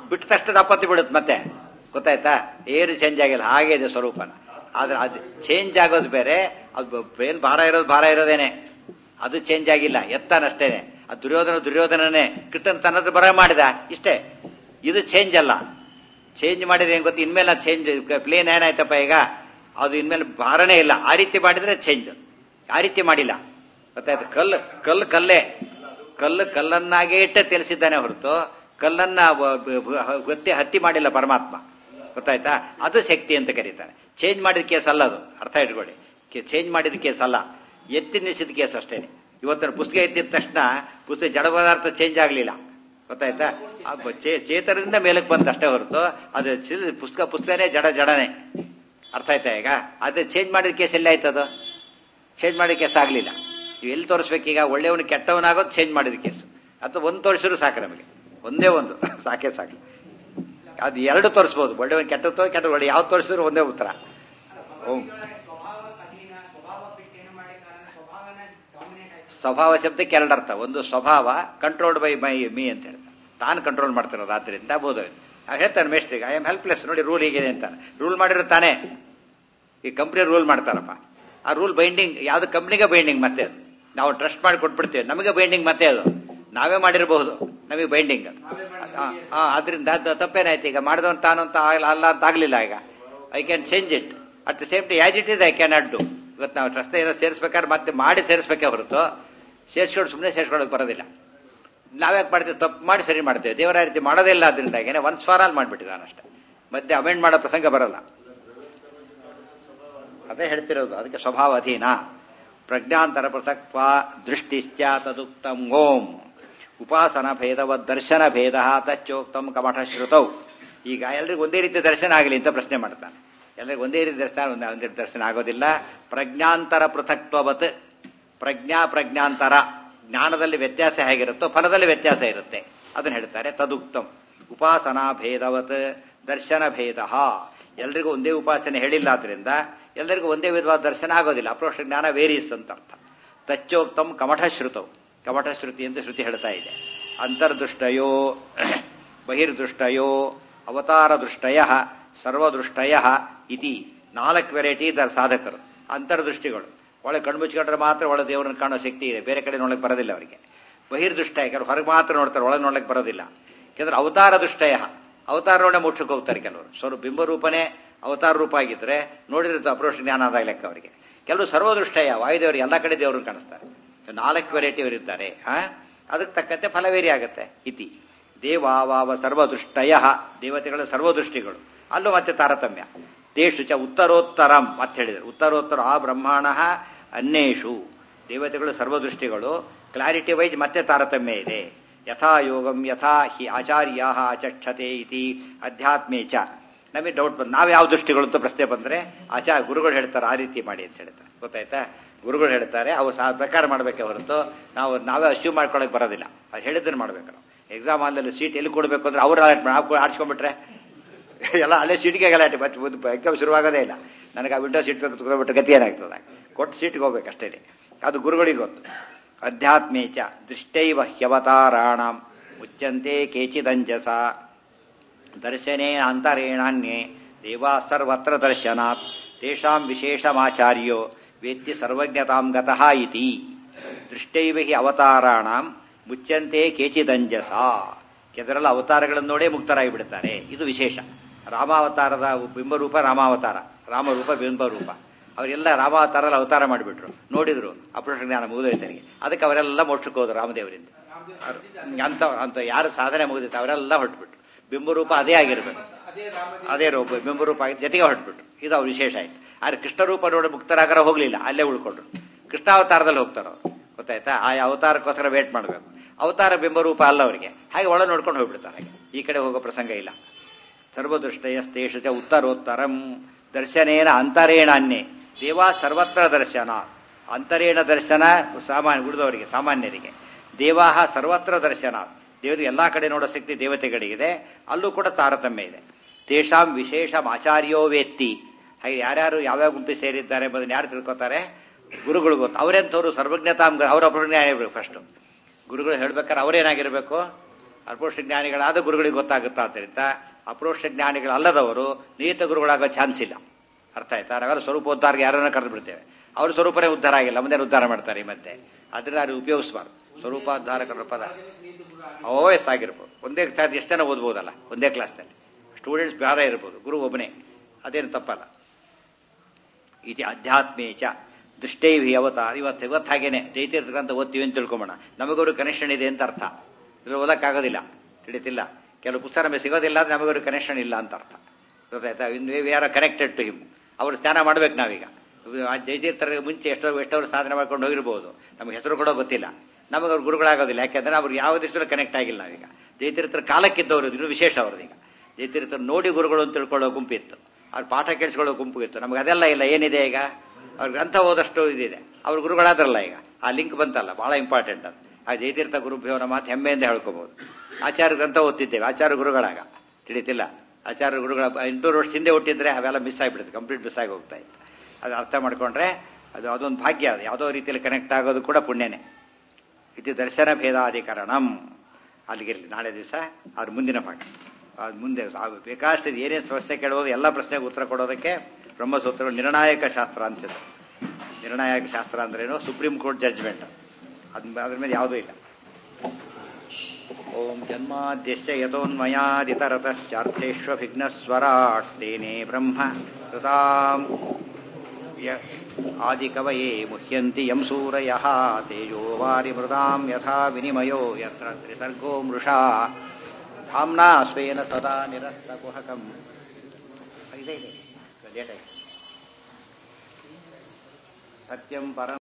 ಬಿಟ್ಟ ತಕ್ಷಣ ದಪ್ಪತ್ತು ಬಿಡುತ್ತೆ ಮತ್ತೆ ಗೊತ್ತಾಯ್ತಾ ಏನು ಚೇಂಜ್ ಆಗಿಲ್ಲ ಹಾಗೆ ಇದೆ ಸ್ವರೂಪನ ಆದ್ರೆ ಅದು ಚೇಂಜ್ ಆಗೋದು ಬೇರೆ ಅದು ಏನ್ ಭಾರ ಇರೋದು ಭಾರ ಇರೋದೇನೆ ಅದು ಚೇಂಜ್ ಆಗಿಲ್ಲ ಎತ್ತಾನಷ್ಟೇನೆ ಅದು ದುರ್ಯೋಧನ ದುರ್ಯೋಧನನೇ ಕೃಷ್ಣನ್ ತನ್ನದು ಬರ ಮಾಡಿದ ಇಷ್ಟೇ ಇದು ಚೇಂಜ್ ಅಲ್ಲ ಚೇಂಜ್ ಮಾಡಿದ್ರೆ ಏನ್ ಗೊತ್ತು ಇನ್ಮೇಲೆ ಚೇಂಜ್ ಪ್ಲೇನ್ ಏನಾಯ್ತಪ್ಪ ಈಗ ಅದು ಇನ್ಮೇಲೆ ಭಾರನೇ ಇಲ್ಲ ಆ ರೀತಿ ಮಾಡಿದ್ರೆ ಚೇಂಜ್ ಆ ರೀತಿ ಮಾಡಿಲ್ಲ ಗೊತ್ತಾಯ್ತು ಕಲ್ಲು ಕಲ್ಲು ಕಲ್ಲೇ ಕಲ್ಲು ಕಲ್ಲನ್ನಾಗೇ ಇಟ್ಟೆ ತಿಳಿಸಿದ್ದಾನೆ ಹೊರತು ಕಲ್ಲನ್ನ ವ- ಬ- ಬ- ಗೊತ್ತಿ ಹತ್ತಿ ಮಾಡಿಲ್ಲ ಪರಮಾತ್ಮ ಗೊತ್ತಾಯ್ತಾ ಅದು ಶಕ್ತಿ ಅಂತ ಕರೀತಾರೆ ಚೇಂಜ್ ಮಾಡಿದ ಕೇಸ್ ಅಲ್ಲ ಅದು ಅರ್ಥ ಇಟ್ಕೊಳ್ಳಿ ಚೇಂಜ್ ಮಾಡಿದ ಕೇಸ್ ಅಲ್ಲ ಎತ್ತಿ ನಿಲ್ಲಿಸಿದ ಕೇಸ್ ಅಷ್ಟೇನೆ ಇವತ್ತಿನ ಪುಸ್ತಕ ಎತ್ತಿದ ತಕ್ಷಣ ಪುಸ್ತಕ ಜಡ ಪದಾರ್ಥ ಚೇಂಜ್ ಆಗಲಿಲ್ಲ ಗೊತ್ತಾಯ್ತಾ ಆ ಬ- ಚೇ- ಚೇತನದಿಂದ ಮೇಲಕ್ಕೆ ಬಂತ ಅಷ್ಟೇ ಹೊರತು ಅದು ಚಿ- ಪುಸ್ತಕ ಪುಸ್ತಕನೇ ಜಡ ಜಡನೆ ಅರ್ಥ ಆಯ್ತಾ ಈಗ ಅದು ಚೇಂಜ್ ಮಾಡಿದ ಕೇಸ್ ಎಲ್ಲ ಆಯ್ತದು ಚೇಂಜ್ ಮಾಡಿದ ಕೇಸ್ ಆಗಲಿಲ್ಲ ನೀವು ಎಲ್ಲಿ ತೋರಿಸ್ಬೇಕೀಗ ಒಳ್ಳೆಯವನು ಕೆಟ್ಟವನಾಗೋದು ಚೇಂಜ್ ಮಾಡಿದ ಕೇಸ್ ಅಥವಾ ಒಂದು ತೋರಿಸಿದ್ರು ಸಾಕು ನಮಗೆ ಒಂದೇ ಒಂದು ಸಾಕೆ ಸಾಕು ಅದು ಎರಡು ತೋರಿಸ್ಬೋದು ಒಳ್ಳೆಯವನು ಕೆಟ್ಟದ್ದು ಕೆಟ್ಟ ಒಳ್ಳೆ ಯಾವ್ದು ತೋರಿಸಿದ್ರು ಒಂದೇ ಉತ್ತರ ಓಂ ಸ್ವಭಾವ ಅಧೀನ ಸ್ವಭಾವ ಬಿಟ್ಟು ಏನು ಮಾಡಿ ಕಾರಣ ಸ್ವಭಾವನ ಡಾಮಿನೇಟ್ ಆಯ್ತು ಸ್ವಭಾವ ಶಬ್ದಕ್ಕೆ ಎರಡರ್ಥ ಒಂದು ಸ್ವಭಾವ ಕಂಟ್ರೋಲ್ಡ್ ಬೈ ಮೈ ಮೀ ಅಂತ ಹೇಳ್ತಾರೆ ತಾನು ಕಂಟ್ರೋಲ್ ಮಾಡ್ತಿರೋದು ಆದ್ರಿಂದ ಬೋಧವಿದೆ ಹೇಳ್ತಾನೆ ಮೇಸ್ಟ್ರಿಗೆ ಐ ಆಮ್ ಹೆಲ್ಪ್ಲೆಸ್ ನೋಡಿ ರೂಲ್ ಹೀಗಿದೆ ಅಂತ ರೂಲ್ ಮಾಡಿರೋ ತಾನೇ ಈ ಕಂಪ್ನಿ ರೂಲ್ ಮಾಡ್ತಾರಪ್ಪ ಆ ರೂಲ್ ಬೈಂಡಿಂಗ್ ಯಾವ್ದು ಕಂಪ್ನಿಗೆ ಬೈಂಡಿಂಗ್ ಮತ್ತೆ ಅದು ನಾವು ಟ್ರಸ್ಟ್ ಮಾಡಿ ಕೊಟ್ಬಿಡ್ತೇವೆ ನಮಗೆ ಬೈಂಡಿಂಗ್ ಮತ್ತೆ ಅದು ನಾವೇ ಮಾಡಿರಬಹುದು ನಮಗೆ ಬೈಂಡಿಂಗ್ ಆದ್ರಿಂದ ಅದು ತಪ್ಪೇನಾಯ್ತು ಈಗ ಮಾಡಿದವನ್ ತಾನು ಅಂತ ಆಗಲ್ಲ ಅಲ್ಲ ಅಂತ ಆಗ್ಲಿಲ್ಲ ಈಗ I can change it at the same time as it is I can add ಇವತ್ತು ನಾವು ಟ್ರಸ್ಟ್ ಏನೋ ಸೇರಿಸ್ಬೇಕಾದ್ರೆ ಮತ್ತೆ ಮಾಡಿ ಸೇರಿಸ್ಬೇಕೇ ಹೊರತು ಸೇರಿಸ್ಕೊಂಡು ಸುಮ್ಮನೆ ಸೇರಿಸ್ಕೊಳ್ಳೋಕೆ ಬರೋದಿಲ್ಲ ನಾವ್ಯಾಕೆ ಮಾಡ್ತೇವೆ ತಪ್ಪು ಮಾಡಿ ಸರಿ ಮಾಡ್ತೇವೆ ದೇವರ ರೀತಿ ಮಾಡೋದಿಲ್ಲ ಅದರಿಂದಾಗೇನೆ ಒನ್ಸ್ ಫಾರ್ ಆಲ್ ಮಾಡ್ಬಿಟ್ಟಿದ್ದಾನಷ್ಟೇ ಮತ್ತೆ ಅಮೆಂಡ್ ಮಾಡೋ ಪ್ರಸಂಗ ಬರಲ್ಲ ಅದೇ ಹೇಳ್ತಿರೋದು ಅದಕ್ಕೆ ಸ್ವಭಾವ ಅಧೀನ ಪ್ರಜ್ಞಾಂತರ ಪೃಥಕ್ವ ದೃಷ್ಟಿಶ್ಚ ತದುಕ್ತಂ ಓಂ ಉಪಾಸನ ಭೇದವ ದರ್ಶನ ಭೇದ ತಚ್ಚೋಕ್ತಂ ಕಮಠ ಶ್ರುತೌ ಈಗ ಎಲ್ರಿಗೂ ಒಂದೇ ರೀತಿ ದರ್ಶನ ಆಗಲಿ ಅಂತ ಪ್ರಶ್ನೆ ಮಾಡ್ತಾನೆ ಎಲ್ರಿಗೂ ಒಂದೇ ರೀತಿ ದರ್ಶನ ಒಂದೇ ಒಂದೇ ರೀತಿ ದರ್ಶನ ಆಗೋದಿಲ್ಲ ಪ್ರಜ್ಞಾಂತರ ಪೃಥಕ್ವವತ್ ಪ್ರಜ್ಞಾ ಪ್ರಜ್ಞಾಂತರ ಜ್ಞಾನದಲ್ಲಿ ವ್ಯತ್ಯಾಸ ಹೇಗಿರುತ್ತೋ ಫಲದಲ್ಲಿ ವ್ಯತ್ಯಾಸ ಇರುತ್ತೆ ಅದನ್ನ ಹೇಳ್ತಾರೆ ತದುಕ್ತಂ ಉಪಾಸನಾ ಭೇದವತ್ ದರ್ಶನ ಭೇದ ಎಲ್ರಿಗೂ ಒಂದೇ ಉಪಾಸನೆ ಹೇಳಿಲ್ಲ ಆದ್ರಿಂದ ಎಲ್ಲರಿಗೂ ಒಂದೇ ವಿಧವಾದ ದರ್ಶನ ಆಗೋದಿಲ್ಲ ಅಪ್ರೋಕ್ಷ ಜ್ಞಾನ ವೇರೀಸ್ ಅಂತ ಅರ್ಥ ತಚ್ಚೋಕ್ತಂ ಕಮಠ ಶ್ರುತವು ಕಮಠ ಶ್ರುತಿ ಅಂತ ಶ್ರುತಿ ಹೇಳ್ತಾ ಇದೆ ಅಂತರ್ದೃಷ್ಟಯೋ ಬಹಿರ್ದೃಷ್ಟಯೋ ಅವತಾರ ದೃಷ್ಟಯ ಸರ್ವದೃಷ್ಟಯ ಇತಿ ನಾಲ್ಕು ವೆರೈಟಿ ಇದ್ದಾರೆ ಸಾಧಕರು ಅಂತರ್ದೃಷ್ಟಿಗಳು ಒಳಗೆ ಕಣ್ಮುಚ್ಕೊಂಡ್ರೆ ಮಾತ್ರ ಒಳಗೆ ದೇವರನ್ನು ಕಾಣೋ ಶಕ್ತಿ ಇದೆ ಬೇರೆ ಕಡೆ ನೋಡಕ್ಕೆ ಬರೋದಿಲ್ಲ ಅವರಿಗೆ ಬಹಿರ್ದೃಷ್ಟ ಯಾಕಂದ್ರೆ ಹೊರಗೆ ಮಾತ್ರ ನೋಡ್ತಾರೆ ಒಳಗೆ ನೋಡಕ್ಕೆ ಬರೋದಿಲ್ಲ ಯಾಕಂದ್ರೆ ಅವತಾರ ದೃಷ್ಟಯ ಅವತಾರ ನೋಡೇ ಮೋಕ್ಷಕ್ಕೆ ಹೋಗ್ತಾರೆ ಕೆಲವರು ಸ್ವರೂಪ ಬಿಂಬರೂಪನೇ ಅವತಾರ ರೂಪ ಆಗಿದ್ರೆ ನೋಡಿದ್ರೆ ಅಪ್ರೋಷ ಜ್ಞಾನ ಆದಾಗ ಲೆಕ್ಕ ಅವರಿಗೆ ಕೆಲವು ಸರ್ವದೃಷ್ಟಯ ವಾಯುದೇವರು ಎಲ್ಲ ಕಡೆ ದೇವರನ್ನು ಕಾಣಿಸ್ತಾರೆ ನಾಲ್ಕು ವೆರೈಟಿ ಅವರಿದ್ದಾರೆ ಹಾ ಅದಕ್ಕೆ ತಕ್ಕಂತೆ ಫಲ ವೇರಿ ಆಗುತ್ತೆ ಇತಿ ದೇವಾವಾವ ಸರ್ವದೃಷ್ಟಯ ದೇವತೆಗಳ ಸರ್ವದೃಷ್ಟಿಗಳು ಅಲ್ಲೂ ಮತ್ತೆ ತಾರತಮ್ಯ ತೇಷು ಚ ಉತ್ತರೋತ್ತರಂ ಮತ್ತೆ ಹೇಳಿದರು ಉತ್ತರೋತ್ತರ ಆ ಬ್ರಹ್ಮಾಣ ಅನ್ಯೇಷು ದೇವತೆಗಳು ಸರ್ವದೃಷ್ಟಿಗಳು ಕ್ಲಾರಿಟಿ ವೈಸ್ ಮತ್ತೆ ತಾರತಮ್ಯ ಇದೆ ಯಥಾ ಯೋಗಂ ಯಥಾ ಹಿ ಆಚಾರ್ಯ ಚಕ್ಷತೆ ಇತಿ ಅಧ್ಯಾತ್ಮೇ ಚ ನಮಗೆ ಡೌಟ್ ಬಂದು ನಾವು ಯಾವ ದೃಷ್ಟಿಗಳು ಅಂತ ಪ್ರಶ್ನೆ ಬಂದ್ರೆ ಆಚಾರ ಗುರುಗಳು ಹೇಳ್ತಾರೆ ಆ ರೀತಿ ಮಾಡಿ ಅಂತ ಹೇಳ್ತಾರೆ ಗೊತ್ತಾಯ್ತಾ ಗುರುಗಳು ಹೇಳ್ತಾರೆ ಅವು ಸಹ ಪ್ರಕಾರ ಮಾಡಬೇಕೆ ಹೊರತು ನಾವು ನಾವೇ ಅಶ್ಯೂವ್ ಮಾಡ್ಕೊಳಕ್ ಬರೋದಿಲ್ಲ ಅದು ಹೇಳಿದ್ದನ್ನು ಮಾಡ್ಬೇಕು ನಾವು ಎಕ್ಸಾಮ್ ಹಾಲಲ್ಲಿ ಸೀಟ್ ಎಲ್ಲಿ ಕೊಡಬೇಕು ಅಂದ್ರೆ ಅವ್ರು ಅಲರ್ಟ್ ಮಾಡಿ ನಾವು ಆಡ್ಸ್ಕೊಂಡ್ಬಿಟ್ರೆ ಎಲ್ಲ ಅಲ್ಲೇ ಸೀಟ್ಗೆ ಗಲಾಟೆ ಮತ್ತೆ ಮುಂದೆ ಎಕ್ಸಾಮ್ ಶುರುವಾಗೋದೇ ಇಲ್ಲ ನನಗೆ ಆ ವಿಂಡೋ ಸೀಟ್ ಬೇಕು ತಗೊಂಡ್ಬಿಟ್ಟು ಗತಿ ಏನಾಗ್ತದೆ ಕೊಟ್ಟು ಸೀಟ್ಗೆ ಹೋಗ್ಬೇಕು ಅಷ್ಟೇ ಅದು ಗುರುಗಳಿಗೆ ಗೊತ್ತು ಅಧ್ಯಾತ್ಮೇ ಚ ದೃಷ್ಟೈವ ಹ್ಯವತಾರಾಣ ಮುಚ್ಚಂತೆ ಕೇಚಿದಂಜಸ ದರ್ಶನೇ ಅಂತರೇಣಾನ್ಯೇ ದೇವಾ ಸರ್ವತ್ರ ದರ್ಶನಾತ್ ತೇಷಾಂ ವಿಶೇಷಮಾಚಾರ್ಯೋ ವೇತ್ತಿ ಸರ್ವಜ್ಞತಾಂ ಗತಃ ಇತಿ ದೃಷ್ಟೈವ ಹಿ ಅವತಾರಾಣಾಂ ಮುಚ್ಚಂತೆ ಕೇಚಿದಂಜಸ ಕೆಲವರೆಲ್ಲ ಅವತಾರಗಳನ್ನು ನೋಡೇ ಮುಕ್ತರಾಗಿ ಬಿಡುತ್ತಾರೆ ಇದು ವಿಶೇಷ ರಾಮಾವತಾರದ ಬಿಂಬರೂಪ ರಾಮಾವತಾರ ರಾಮರೂಪ ಬಿಂಬರೂಪ ಅವರೆಲ್ಲ ರಾಮಾವತಾರಲ್ಲಿ ಅವತಾರ ಮಾಡಿಬಿಟ್ರು ನೋಡಿದ್ರು ಅಪುರುಷ ಜ್ಞಾನ ಮುಗಿದೋಯ್ತನಿಗೆ ಅದಕ್ಕೆ ಅವರೆಲ್ಲ ಮೋಕ್ಷಕ್ಕೆ ಹೋದ್ರು ರಾಮದೇವರಿಂದ ಅಂತ ಅಂತ ಯಾರು ಸಾಧನೆ ಮುಗಿದಿತ್ತು ಅವರೆಲ್ಲ ಹೊರಟ್ಬಿಟ್ರು ಬಿಂಬರೂಪ ಅದೇ ಆಗಿರ್ಬೇಕು ಅದೇ ರಾಮದೇವ ಅದೇ ರೂಪ ಬಿಂಬರೂಪ ಆಗಿ ಜೊತೆಗೆ ಹೊರಟ್ಬಿಟ್ರು ಇದು ಅವ್ರ ವಿಶೇಷ ಆಯ್ತು ಆದ್ರೆ ಕೃಷ್ಣರೂಪ ನೋಡಿ ಮುಕ್ತರಾಗರ ಹೋಗ್ಲಿಲ್ಲ ಅಲ್ಲೇ ಉಳ್ಕೊಂಡ್ರು ಕೃಷ್ಣಾವತಾರದಲ್ಲಿ ಹೋಗ್ತಾರ ಅವ್ರು ಗೊತ್ತಾಯ್ತಾ ಆ ಅವತಾರಕ್ಕೋಸ್ಕರ ವೇಟ್ ಮಾಡಬೇಕು ಅವತಾರ ಬಿಂಬರೂಪ ಅಲ್ಲ ಅವರಿಗೆ ಹಾಗೆ ಒಳ ನೋಡ್ಕೊಂಡು ಹೋಗ್ಬಿಡ್ತಾರೆ ಹಾಗೆ ಈ ಕಡೆ ಹೋಗೋ ಪ್ರಸಂಗ ಇಲ್ಲ ಸರ್ವದೃಷ್ಟಯಸ್ತೇಷು ಚ ಉತ್ತರೋತ್ತರಂ ದರ್ಶನೇನ ಅಂತರೇಣ ಅನ್ಯೇ ದೇವಾ ಸರ್ವತ್ರ ದರ್ಶನ ಅಂತರೇಣ ದರ್ಶನ ಸಾಮಾನ್ಯ ಉಳಿದವರಿಗೆ ಸಾಮಾನ್ಯರಿಗೆ ದೇವಾಹ ಸರ್ವತ್ರ ದರ್ಶನ ದೇವರಿಗೆ ಎಲ್ಲಾ ಕಡೆ ನೋಡೋ ಶಕ್ತಿ ದೇವತೆಗಳಿಗಿದೆ ಅಲ್ಲೂ ಕೂಡ ತಾರತಮ್ಯ ಇದೆ ತೇಷಾಂ ವಿಶೇಷ ಆಚಾರ್ಯೋ ವೇತ್ತಿ ಹಾಗೆ ಯಾರ್ಯಾರು ಯಾವ್ಯಾವ ಗುಂಪಿ ಸೇರಿದ್ದಾರೆ ಎಂಬುದನ್ನು ಯಾರು ತಿಳ್ಕೊತಾರೆ ಗುರುಗಳು ಗೊತ್ತು ಅವರೆಂಥವ್ರು ಸರ್ವಜ್ಞತಾಂ ಅವ್ರ ಅಪರಜ್ಞ ಆಗಿರ್ಬೇಕು ಫಸ್ಟ್ ಗುರುಗಳು ಹೇಳ್ಬೇಕಾದ್ರೆ ಅವರೇನಾಗಿರ್ಬೇಕು ಅಪ್ರೋಕ್ಷ ಜ್ಞಾನಿಗಳಾದ ಗುರುಗಳಿಗೆ ಗೊತ್ತಾಗುತ್ತಾ ಆದ್ದರಿಂದ ಅಪ್ರೋಕ್ಷ ಜ್ಞಾನಿಗಳಲ್ಲದವರು ನಿಯತ ಗುರುಗಳಾಗೋ ಚಾನ್ಸ್ ಇಲ್ಲ ಅರ್ಥ ಆಯ್ತಾ ನಾವೆಲ್ಲ ಸ್ವರೂಪೋದ್ಧಾರಕ್ಕೆ ಯಾರನ್ನ ಕರೆದು ಬಿಡ್ತೇವೆ ಅವ್ರ ಸ್ವರೂಪನೇ ಉದ್ಧಾರ ಆಗಿಲ್ಲ ಮುಂದೆ ಉದ್ಧಾರ ಮಾಡ್ತಾರೆ ಈ ಮತ್ತೆ ಅದನ್ನ ಅದು ಉಪಯೋಗಿಸಬಾರ್ದು ಸ್ವರೂಪಾಧಾರಕರ ಪದ ಓ ಎಸ್ ಆಗಿರ್ಬೋದು ಒಂದೇ ಕ್ಲಾಸ್ ಎಷ್ಟು ಜನ ಓದ್ಬೋದಲ್ಲ ಒಂದೇ ಕ್ಲಾಸ್ನಲ್ಲಿ ಸ್ಟೂಡೆಂಟ್ಸ್ ಬೇರೆ ಇರ್ಬೋದು ಗುರು ಒಬ್ಬನೇ ಅದೇನು ತಪ್ಪಲ್ಲ ಇದು ಅಧ್ಯಾತ್ಮೇಚ ದೃಷ್ಟೈವಿ ಅವತಾರ ಇವತ್ತು ಇವತ್ತು ಹಾಗೇನೆ ಜೈತಿರ್ತಕ್ಕಂಥ ಓದ್ತೀವಿ ಅಂತ ತಿಳ್ಕೊಂಬೋಣ ನಮಗವರು ಕನೆಕ್ಷನ್ ಇದೆ ಅಂತ ಅರ್ಥ ಇದ್ರ ಓದಕ್ಕಾಗೋದಿಲ್ಲ ತಿಳಿತಿಲ್ಲ ಕೆಲವು ಪುಸ್ತಕ ನಮಗೆ ಸಿಗೋದಿಲ್ಲ ಅಂದ್ರೆ ನಮಗವರು ಕನೆಕ್ಷನ್ ಇಲ್ಲ ಅಂತ ಅರ್ಥ ಗೊತ್ತಾಯ್ತಾ ಇನ್ನು we are connected to him ಅವರು ಸ್ನಾನ ಮಾಡ್ಬೇಕು ನಾವೀಗ ಆ ಜೈತೀರ್ಥರಿಗೆ ಮುಂಚೆ ಎಷ್ಟೋ ಎಷ್ಟವರು ಸಾಧನೆ ಮಾಡ್ಕೊಂಡು ಹೋಗಿರ್ಬೋದು ನಮ್ಗೆ ಹೆಸರು ಕೂಡ ಗೊತ್ತಿಲ್ಲ ನಮಗೆ ಅವ್ರು ಗುರುಗಳಾಗೋದಿಲ್ಲ ಯಾಕೆಂದ್ರೆ ಅವ್ರಿಗೆ ಯಾವ ದೃಷ್ಟಿಯಲ್ಲೂ ಕನೆಕ್ಟ್ ಆಗಿಲ್ಲ ನಾವೀಗ ಜೈತೀರ್ಥರ ಕಾಲಕ್ಕಿದ್ದವರು ಇನ್ನೂ ವಿಶೇಷ ಅವ್ರದೀಗ ಜೈತೀರ್ಥರು ನೋಡಿ ಗುರುಗಳು ಅಂತ ತಿಳ್ಕೊಳ್ಳೋ ಗುಂಪಿತ್ತು ಅವ್ರ ಪಾಠ ಕೇಳಿಸ್ಕೊಳ್ಳೋ ಗುಂಪು ಇತ್ತು ನಮ್ಗೆ ಅದೆಲ್ಲ ಇಲ್ಲ ಏನಿದೆ ಈಗ ಅವ್ರ ಗ್ರಂಥ ಓದಷ್ಟು ಇದಿದೆ ಅವ್ರ ಗುರುಗಳಾದ್ರಲ್ಲ ಈಗ ಆ ಲಿಂಕ್ ಬಂತಲ್ಲ ಬಹಳ ಇಂಪಾರ್ಟೆಂಟ್ ಅದು ಆ ಜೈತೀರ್ಥ ಗುರುಭ್ಯವನ ಮಾತು ಹೆಮ್ಮೆಯಿಂದ ಹೇಳ್ಕೋಬಹುದು ಆಚಾರ್ಯ ಗ್ರಂಥ ಓದ್ತಿದ್ದೇವೆ ಆಚಾರ್ಯ ಗುರುಗಳಾಗ ತಿಳಿತಿಲ್ಲ ಆಚಾರ್ಯ ಗುರುಗಳ ಎಂಟೂರು ವರ್ಷ ಹಿಂದೆ ಹುಟ್ಟಿದ್ರೆ ಅವೆಲ್ಲ ಮಿಸ್ ಆಗಿಬಿಡುತ್ತೆ ಕಂಪ್ಲೀಟ್ ಮಿಸ್ ಆಗಿ ಹೋಗ್ತಾ ಇತ್ತು ಅದು ಅರ್ಥ ಮಾಡ್ಕೊಂಡ್ರೆ ಅದು ಅದೊಂದು ಭಾಗ್ಯ ಅದು ಯಾವುದೋ ರೀತಿಯಲ್ಲಿ ಕನೆಕ್ಟ್ ಆಗೋದು ಕೂಡ ಪುಣ್ಯನೇ ಇದು ದರ್ಶನ ಭೇದಾಧಿಕರಣಂ ಅಲ್ಲಿಗಿರಲಿ ನಾಳೆ ದಿವಸ ಅದ್ರ ಮುಂದಿನ ಭಾಗ ಅದು ಮುಂದೆ ಆ ಬೇಕಾಷ್ಟು ಏನೇ ಸಮಸ್ಯೆ ಕೇಳಬಹುದು ಎಲ್ಲ ಪ್ರಶ್ನೆಗೆ ಉತ್ತರ ಕೊಡೋದಕ್ಕೆ ಬ್ರಹ್ಮಸೂತ್ರಗಳು ನಿರ್ಣಾಯಕ ಶಾಸ್ತ್ರ ಅಂತಿದೆ ನಿರ್ಣಾಯಕ ಶಾಸ್ತ್ರ ಅಂದ್ರೇನು ಸುಪ್ರೀಂ ಕೋರ್ಟ್ ಜಡ್ಜ್ಮೆಂಟ್ ಅದ್ ಅದ್ರ ಮೇಲೆ ಯಾವುದೂ ಇಲ್ಲ ಓಂ ಜನ್ಮಾದ್ಯಸ್ಯ ಯತೋನ್ಮಯಾದಿತರತಶ್ಚಾರ್ಥೇಷ್ವಭಿಘ್ನಸ್ವರಾಟ್ ತೇನೇ ಬ್ರಹ್ಮ ಕೃತಾಂ ಯ- ಆದಿಕವಯೇ ಮುಹ್ಯಂತಿ ಯಂ ಸೂರಯಃ ತೇಜೋ ವಾರಿಮೃತಾಂ ಯಥಾ ವಿನಿಮಯೋ ಯತ್ರ ತ್ರಿಸರ್ಗೋ ಮೃಷಾ ಧಾಮ್ನಾ ಸ್ವೇನ ಸದಾ ನಿರಸ್ತಕುಹಕಂ ಇದೆ ಇದೆ ಲೇಟ್ ಆಯ್ತು ಸತ್ಯಂ ಪರಂ